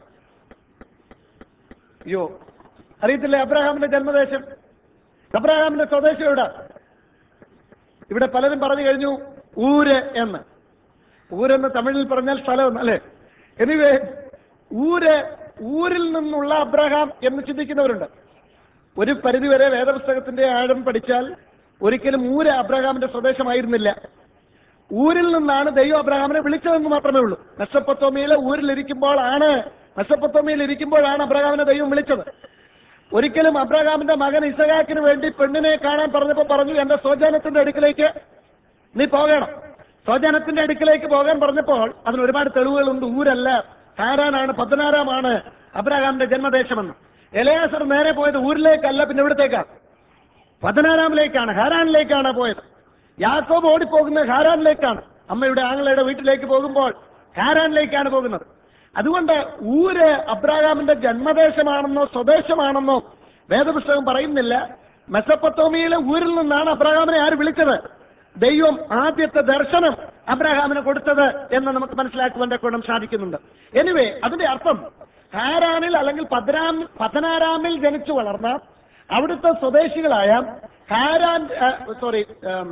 Speaker 1: അയ്യോ അറിയത്തില്ലേ അബ്രഹാമിന്റെ ജന്മദേശം അബ്രഹാമിന്റെ സ്വദേശം എവിടെ ഇവിടെ പലരും പറഞ്ഞു കഴിഞ്ഞു ഊര് എന്ന് ഊരെന്ന് തമിഴിൽ പറഞ്ഞാൽ സ്ഥലം അല്ലേ എനിവേ ഊര് ഊരിൽ നിന്നുള്ള അബ്രഹാം എന്ന് ചിന്തിക്കുന്നവരുണ്ട് ഒരു പരിധിവരെ വേദപുസ്തകത്തിന്റെ ആഴം പഠിച്ചാൽ ഒരിക്കലും ഊര് അബ്രഹാമിന്റെ സ്വദേശമായിരുന്നില്ല ഊരിൽ നിന്നാണ് ദൈവം അബ്രഹാമിനെ വിളിച്ചതെന്ന് മാത്രമേ ഉള്ളൂ മെസ്സപ്പൊത്തോമിയിലെ ഊരിലിരിക്കുമ്പോൾ ആണ് മെസ്സപ്പൊത്തോമിയിൽ ഇരിക്കുമ്പോഴാണ് അബ്രഹാമിനെ ദൈവം വിളിച്ചത് ഒരിക്കലും അബ്രഹാമിന്റെ മകൻ ഇസഹാക്കിന് വേണ്ടി പെണ്ണിനെ കാണാൻ പറഞ്ഞപ്പോ പറഞ്ഞു എന്റെ സ്വജനത്തിന്റെ അടുക്കിലേക്ക് നീ പോകണം സ്വജനത്തിന്റെ അടുക്കിലേക്ക് പോകാൻ പറഞ്ഞപ്പോൾ അതിന് ഒരുപാട് തെളിവുകളുണ്ട് ഊരല്ല ഹാരാനാണ് പതിനാറാമാണ് അബ്രഹാമിന്റെ ജന്മദേശമെന്ന് എലയാസർ നേരെ പോയത് ഊരിലേക്കല്ല പിന്നെ എവിടത്തേക്കാണ് പതിനാറാമിലേക്കാണ് ഹാരാനിലേക്കാണ് പോയത് യാക്കോബ് ഓടിപ്പോകുന്നത് ഹാരാനിലേക്കാണ് അമ്മയുടെ ആങ്ങളയുടെ വീട്ടിലേക്ക് പോകുമ്പോൾ ഹാരാനിലേക്കാണ് പോകുന്നത് അതുകൊണ്ട് ഊര് അബ്രാഹാമിന്റെ ജന്മദേശമാണെന്നോ സ്വദേശമാണെന്നോ വേദപുസ്തകം പറയുന്നില്ല മെസ്സപ്പത്തോമിയിലെ ഊരിൽ നിന്നാണ് അബ്രാഹാമിനെ ആര് വിളിച്ചത് ദൈവം ആദ്യത്തെ ദർശനം അബ്രഹാമിന് കൊടുത്തത് എന്ന് നമുക്ക് മനസ്സിലാക്കുവാൻ ഗുണം സാധിക്കുന്നുണ്ട് എനിവേ അതിന്റെ അർത്ഥം ഹാരാനിൽ അല്ലെങ്കിൽ പതിനാം പതിനാറാമിൽ ജനിച്ചു വളർന്ന അവിടുത്തെ സ്വദേശികളായ ഹാരാൻ സോറി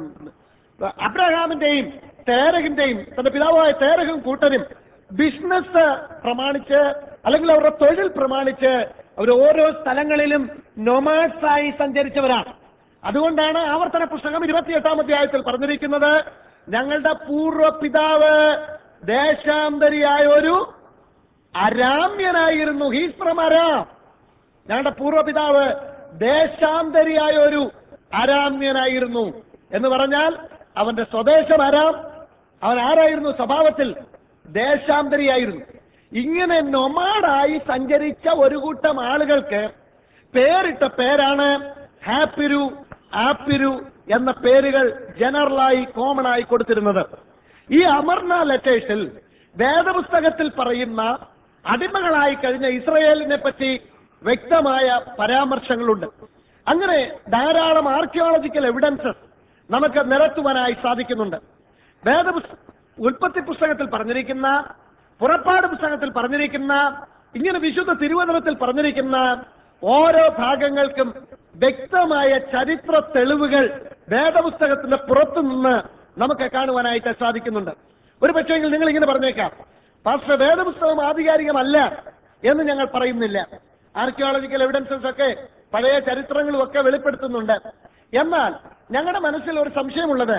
Speaker 1: അബ്രഹാമിന്റെയും തേരഹിന്റെയും തന്റെ പിതാവായ തേരഹും കൂട്ടരും ബിസിനസ് പ്രമാണിച്ച് അല്ലെങ്കിൽ അവരുടെ തൊഴിൽ പ്രമാണിച്ച് അവർ ഓരോ സ്ഥലങ്ങളിലും നൊമാഡ്സായി സഞ്ചരിച്ചവരാണ് അതുകൊണ്ടാണ് ആവർത്തന പുസ്തകം ഇരുപത്തിയെട്ടാം അധ്യായത്തിൽ പറഞ്ഞിരിക്കുന്നത് ഞങ്ങളുടെ പൂർവ്വ പിതാവ് ദേശാന്തരിയായ ഒരു അരാമ്യനായിരുന്നു ഹീസ് ഫ്രം അരാം ഞങ്ങളുടെ പൂർവ്വപിതാവ് ദേശാന്തരിയായ ഒരു അരാമ്യനായിരുന്നു എന്ന് പറഞ്ഞാൽ അവന്റെ സ്വദേശം അരാം അവൻ ആരായിരുന്നു സ്വഭാവത്തിൽ ദേശാന്തരിയായിരുന്നു ഇങ്ങനെ നൊമാഡായി സഞ്ചരിച്ച ഒരു കൂട്ടം ആളുകൾക്ക് പേരിട്ട പേരാണ് ഹാപ്പിരു ആപ്പിരു എന്ന പേരുകൾ ജനറലായി കോമൺ ആയി കൊടുത്തിരുന്നത് ഈ അമർന ലെറ്റേഴ്സിൽ വേദപുസ്തകത്തിൽ പറയുന്ന അടിമകളായി കഴിഞ്ഞ ഇസ്രയേലിനെ പറ്റി വ്യക്തമായ പരാമർശങ്ങളുണ്ട് അങ്ങനെ ധാരാളം ആർക്കിയോളജിക്കൽ എവിഡൻസസ് നമുക്ക് നിരത്തുവാനായി സാധിക്കുന്നുണ്ട് വേദപുസ്ത ഉൽപ്പത്തി പുസ്തകത്തിൽ പറഞ്ഞിരിക്കുന്ന പുറപ്പാട് പുസ്തകത്തിൽ പറഞ്ഞിരിക്കുന്ന ഇങ്ങനെ വിശുദ്ധ തിരുവനന്തപുരത്തിൽ പറഞ്ഞിരിക്കുന്ന ഓരോ ഭാഗങ്ങൾക്കും വ്യക്തമായ ചരിത്ര തെളിവുകൾ വേദപുസ്തകത്തിന്റെ പുറത്തു നിന്ന് നമുക്ക് കാണുവാനായിട്ട് സാധിക്കുന്നുണ്ട് ഒരു പക്ഷേങ്കിൽ നിങ്ങൾ ഇങ്ങനെ പറഞ്ഞേക്കാം പാസ്റ്റർ വേദപുസ്തകം ആധികാരികമല്ല എന്ന് ഞങ്ങൾ പറയുന്നില്ല ആർക്കിയോളജിക്കൽ എവിഡൻസസ് ഒക്കെ പഴയ ചരിത്രങ്ങളും ഒക്കെ വെളിപ്പെടുത്തുന്നുണ്ട് എന്നാൽ ഞങ്ങളുടെ മനസ്സിൽ ഒരു സംശയമുള്ളത്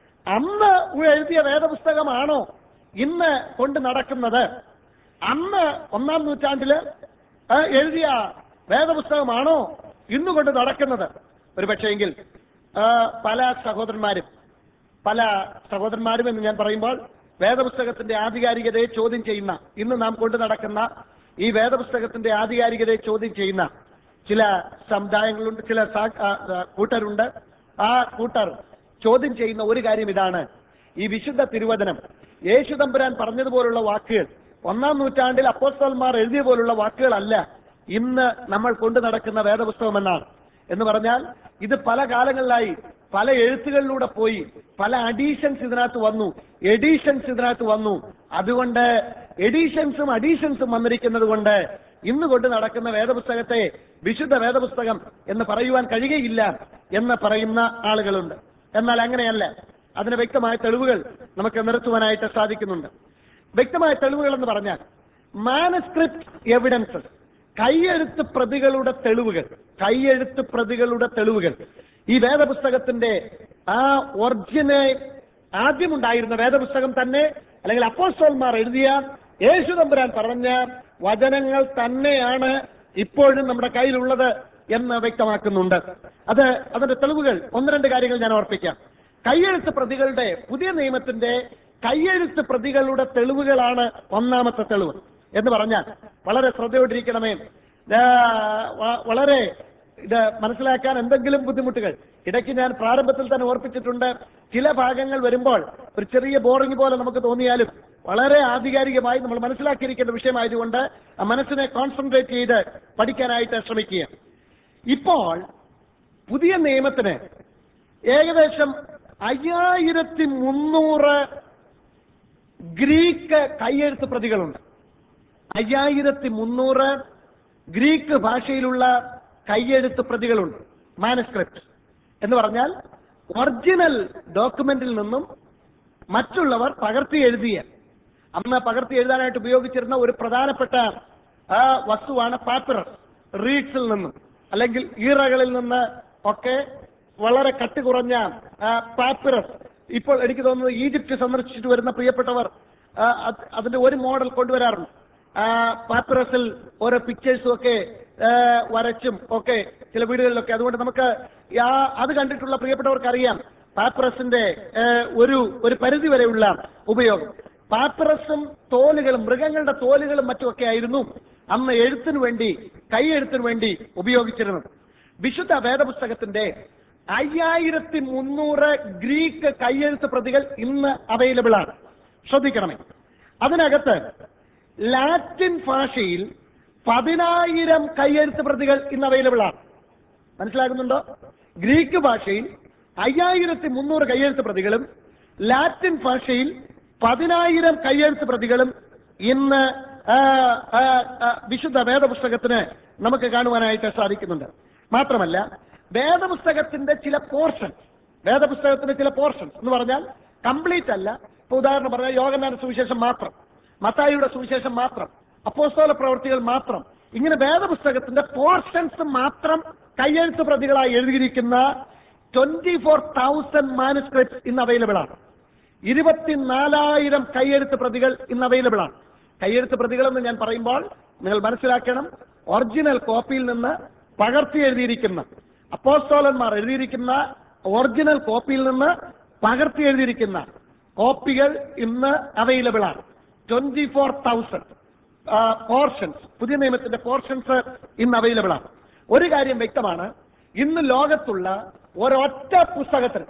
Speaker 1: അന്ന് എഴുതിയ വേദപുസ്തകമാണോ ഇന്ന് കൊണ്ട് നടക്കുന്നത് അന്ന് ഒന്നാം നൂറ്റാണ്ടില് ആ, എഴുതിയ വേദപുസ്തകമാണോ ഇന്ന് കൊണ്ട് നടക്കുന്നത് ഒരു പക്ഷേങ്കിൽ ആ, പല സഹോദരന്മാരും പല സഹോദരന്മാരും എന്ന് ഞാൻ പറയുമ്പോൾ വേദപുസ്തകത്തിന്റെ ആധികാരികതയെ ചോദ്യം ചെയ്യുന്ന ഇന്ന് നാം കൊണ്ടു നടക്കുന്ന ഈ വേദപുസ്തകത്തിന്റെ ആധികാരികതയെ ചോദ്യം ചെയ്യുന്ന ചില സമുദായങ്ങളുണ്ട് ചില സാ- ആ, ആ, കൂട്ടരുണ്ട് ആ കൂട്ടർ ചോദ്യം ചെയ്യുന്ന ഒരു കാര്യം ഇതാണ് ഈ വിശുദ്ധ തിരുവചനം യേശു തമ്പുരാൻ പറഞ്ഞതുപോലുള്ള വാക്കുകൾ ഒന്നാം നൂറ്റാണ്ടിൽ അപ്പോസ്തലന്മാർ എഴുതിയ പോലുള്ള വാക്കുകളല്ല ഇന്ന് നമ്മൾ കൊണ്ടു നടക്കുന്ന വേദപുസ്തകം എന്നാണ് എന്ന് പറഞ്ഞാൽ ഇത് പല കാലങ്ങളിലായി പല എഴുത്തുകളിലൂടെ പോയി പല അഡീഷൻസ് ഇതിനകത്ത് വന്നു എഡീഷൻസ് ഇതിനകത്ത് വന്നു അതുകൊണ്ട് എഡീഷൻസും അഡീഷൻസും വന്നിരിക്കുന്നത് കൊണ്ട് ഇന്ന് കൊണ്ട് നടക്കുന്ന വേദപുസ്തകത്തെ വിശുദ്ധ വേദപുസ്തകം എന്ന് പറയുവാൻ കഴിയുകയില്ല എന്ന് പറയുന്ന ആളുകളുണ്ട് എന്നാൽ അങ്ങനെയല്ല അതിന് വ്യക്തമായ തെളിവുകൾ നമുക്ക് നിരത്തുവാനായിട്ട് സാധിക്കുന്നുണ്ട് വ്യക്തമായ തെളിവുകൾ എന്ന് പറഞ്ഞാൽ മാനസ്ക്രിപ്റ്റ് എവിഡൻസസ് കൈയെഴുത്ത് പ്രതികളുടെ തെളിവുകൾ കൈയെഴുത്ത് പ്രതികളുടെ തെളിവുകൾ ഈ വേദപുസ്തകത്തിന്റെ ആ ഒറിജിനെ ആദ്യമുണ്ടായിരുന്ന വേദപുസ്തകം തന്നെ അല്ലെങ്കിൽ അപ്പോസ്റ്റോന്മാർ എഴുതിയ യേശു തമ്പുരാൻ പറഞ്ഞ വചനങ്ങൾ തന്നെയാണ് ഇപ്പോഴും നമ്മുടെ കയ്യിലുള്ളത് എന്ന് വ്യക്തമാക്കുന്നുണ്ട് അത് അതിന്റെ തെളിവുകൾ ഒന്ന് രണ്ട് കാര്യങ്ങൾ ഞാൻ ഓർപ്പിക്കാം കയ്യെഴുത്ത് പ്രതികളുടെ പുതിയ നിയമത്തിന്റെ കയ്യെഴുത്ത് പ്രതികളുടെ തെളിവുകളാണ് ഒന്നാമത്തെ തെളിവ് എന്ന് പറഞ്ഞാൽ വളരെ ശ്രദ്ധയോടിരിക്കണമേ ആ, വ- വളരെ ഇത് മനസ്സിലാക്കാൻ എന്തെങ്കിലും ബുദ്ധിമുട്ടുകൾ ഇടയ്ക്ക് ഞാൻ പ്രാരംഭത്തിൽ തന്നെ ഓർപ്പിച്ചിട്ടുണ്ട് ചില ഭാഗങ്ങൾ വരുമ്പോൾ ഒരു ചെറിയ ബോറിംഗ് പോലെ നമുക്ക് തോന്നിയാലും വളരെ ആധികാരികമായി നമ്മൾ മനസ്സിലാക്കിയിരിക്കേണ്ട വിഷയമായതുകൊണ്ട് ആ മനസ്സിനെ കോൺസെൻട്രേറ്റ് ചെയ്ത് പഠിക്കാനായിട്ട് ശ്രമിക്കുക ഇപ്പോൾ പുതിയ നിയമത്തിന് ഏകദേശം അയ്യായിരത്തി മുന്നൂറ് ഗ്രീക്ക് കയ്യെഴുത്ത് പ്രതികളുണ്ട് അയ്യായിരത്തി മുന്നൂറ് ഗ്രീക്ക് ഭാഷയിലുള്ള കയ്യെഴുത്ത് പ്രതികളുണ്ട് മാനസ്ക്രിപ്റ്റ് എന്ന് പറഞ്ഞാൽ ഒറിജിനൽ ഡോക്യുമെന്റിൽ നിന്നും മറ്റുള്ളവർ പകർത്തി എഴുതിയ അന്ന് പകർത്തി എഴുതാനായിട്ട് ഉപയോഗിച്ചിരുന്ന ഒരു പ്രധാനപ്പെട്ട ആ, വസ്തുവാണ് പാപ്പിറസ് റീഡ്സിൽ നിന്നും അല്ലെങ്കിൽ ഈറകളിൽ നിന്ന് ഒക്കെ വളരെ കട്ടി കുറഞ്ഞ പാപ്പിറസ് ഇപ്പോൾ എനിക്ക് തോന്നുന്നത് ഈജിപ്റ്റ് സന്ദർശിച്ചിട്ട് വരുന്ന പ്രിയപ്പെട്ടവർ ആ, അത് അതിന്റെ ഒരു മോഡൽ കൊണ്ടുവരാറുണ്ട് പാപ്പറസിൽ ഓരോ പിക്ചേഴ്സും ഒക്കെ ആ, വരച്ചും ഒക്കെ ചില വീടുകളിലൊക്കെ അതുകൊണ്ട് നമുക്ക് ആ അത് കണ്ടിട്ടുള്ള പ്രിയപ്പെട്ടവർക്ക് അറിയാം പാപ്പറസിന്റെ ആ, ഒരു ഒരു പരിധി വരെയുള്ള ഉപയോഗം പാപ്പറസും തോലുകളും മൃഗങ്ങളുടെ തോലുകളും മറ്റുമൊക്കെ ആയിരുന്നു അന്ന് എഴുത്തിനു വേണ്ടി കൈയെഴുത്തിനു വേണ്ടി ഉപയോഗിച്ചിരുന്നത് വിശുദ്ധ വേദപുസ്തകത്തിന്റെ അയ്യായിരത്തി മുന്നൂറ് ഗ്രീക്ക് കൈയെഴുത്ത് പ്രതികൾ ഇന്ന് അവൈലബിൾ ആണ് ശ്രദ്ധിക്കണമേ അതിനകത്ത് ലാറ്റിൻ ഭാഷയിൽ പതിനായിരം കൈയെഴുത്ത് പ്രതികൾ ഇന്ന് അവൈലബിൾ ആണ് മനസ്സിലാകുന്നുണ്ടോ ഗ്രീക്ക് ഭാഷയിൽ അയ്യായിരത്തി മുന്നൂറ് കയ്യെഴുത്ത് പ്രതികളും ലാറ്റിൻ ഭാഷയിൽ പതിനായിരം കയ്യെഴുത്ത് പ്രതികളും ഇന്ന് ആ, ആ, ആ, വിശുദ്ധ വേദപുസ്തകത്തിന് നമുക്ക് കാണുവാനായിട്ട് സാധിക്കുന്നുണ്ട് മാത്രമല്ല വേദപുസ്തകത്തിന്റെ ചില പോർഷൻസ് വേദപുസ്തകത്തിന്റെ ചില പോർഷൻസ് എന്ന് പറഞ്ഞാൽ കംപ്ലീറ്റ് അല്ല ഇപ്പൊ ഉദാഹരണം പറഞ്ഞാൽ യോഗനാഥ സുവിശേഷം മാത്രം മത്തായിയുടെ സുവിശേഷം മാത്രം അപ്പോസ്തോല പ്രവൃത്തികൾ മാത്രം ഇങ്ങനെ വേദപുസ്തകത്തിന്റെ പോർഷൻസ് മാത്രം കയ്യെഴുത്ത് പ്രതികളായി എഴുതിയിരിക്കുന്ന ട്വന്റി ഫോർ തൗസൻഡ് മാനുസ്ക്രിപ്റ്റ് ഇന്ന് അവൈലബിൾ ആണ് ഇരുപത്തിനാലായിരം കയ്യെഴുത്ത് പ്രതികൾ ഇന്ന് അവൈലബിൾ ആണ് കയ്യെഴുത്ത് പ്രതികൾ എന്ന് ഞാൻ പറയുമ്പോൾ നിങ്ങൾ മനസ്സിലാക്കണം ഒറിജിനൽ കോപ്പിയിൽ നിന്ന് പകർത്തി എഴുതിയിരിക്കുന്ന അപ്പോസ്തോലന്മാർ എഴുതിയിരിക്കുന്ന ഒറിജിനൽ കോപ്പിയിൽ നിന്ന് പകർത്തി എഴുതിയിരിക്കുന്ന കോപ്പികൾ ഇന്ന് അവൈലബിൾ ആണ് ട്വന്റി ഫോർ തൗസൻഡ് പോർഷൻസ് പുതിയ നിയമത്തിന്റെ പോർഷൻസ് ഇന്ന് അവൈലബിൾ ആണ് ഒരു കാര്യം വ്യക്തമാണ് ഇന്ന് ലോകത്തുള്ള ഒരൊറ്റ പുസ്തകത്തിന്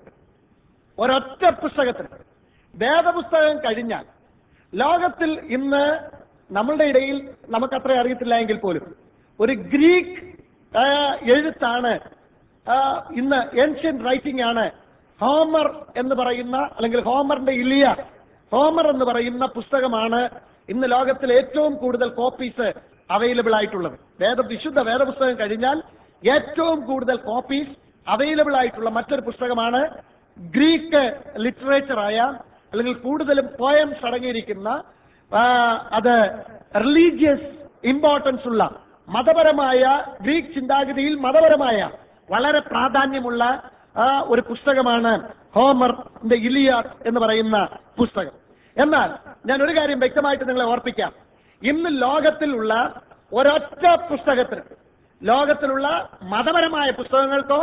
Speaker 1: ഒരൊറ്റ പുസ്തകത്തിന് വേദപുസ്തകം കഴിഞ്ഞാൽ ലോകത്തിൽ ഇന്ന് നമ്മളുടെ ഇടയിൽ നമുക്കത്ര അറിയത്തില്ല എങ്കിൽ പോലും ഒരു ഗ്രീക്ക് ആ, എഴുത്താണ് ആ, ഇന്ന് ഏൻഷ്യൻ റൈറ്റിംഗ് ആണ് ഹോമർ എന്ന് പറയുന്ന അല്ലെങ്കിൽ ഹോമറിന്റെ ഇലിയ ഹോമർ എന്ന് പറയുന്ന പുസ്തകമാണ് ഇന്ന് ലോകത്തിൽ ഏറ്റവും കൂടുതൽ കോപ്പീസ് അവൈലബിൾ ആയിട്ടുള്ളത് വേദ വിശുദ്ധ വേദപുസ്തകം കഴിഞ്ഞാൽ ഏറ്റവും കൂടുതൽ കോപ്പീസ് അവൈലബിൾ ആയിട്ടുള്ള മറ്റൊരു പുസ്തകമാണ് ഗ്രീക്ക് ലിറ്ററേച്ചറായ അല്ലെങ്കിൽ കൂടുതലും പോയംസ് അടങ്ങിയിരിക്കുന്ന ആ, അത് റിലീജിയസ് ഇമ്പോർട്ടൻസ് ഉള്ള മതപരമായ ഗ്രീക്ക് ചിന്താഗതിയിൽ മതപരമായ വളരെ പ്രാധാന്യമുള്ള ആ, ഒരു പുസ്തകമാണ് ഹോമറിന്റെ ഇലിയാഡ് എന്ന് പറയുന്ന പുസ്തകം എന്നാൽ ഞാൻ ഒരു കാര്യം വ്യക്തമായിട്ട് നിങ്ങളെ ഓർപ്പിക്കാം ഇന്ന് ലോകത്തിലുള്ള ഒരൊറ്റ പുസ്തകത്തിന് ലോകത്തിലുള്ള മതപരമായ പുസ്തകങ്ങൾക്കോ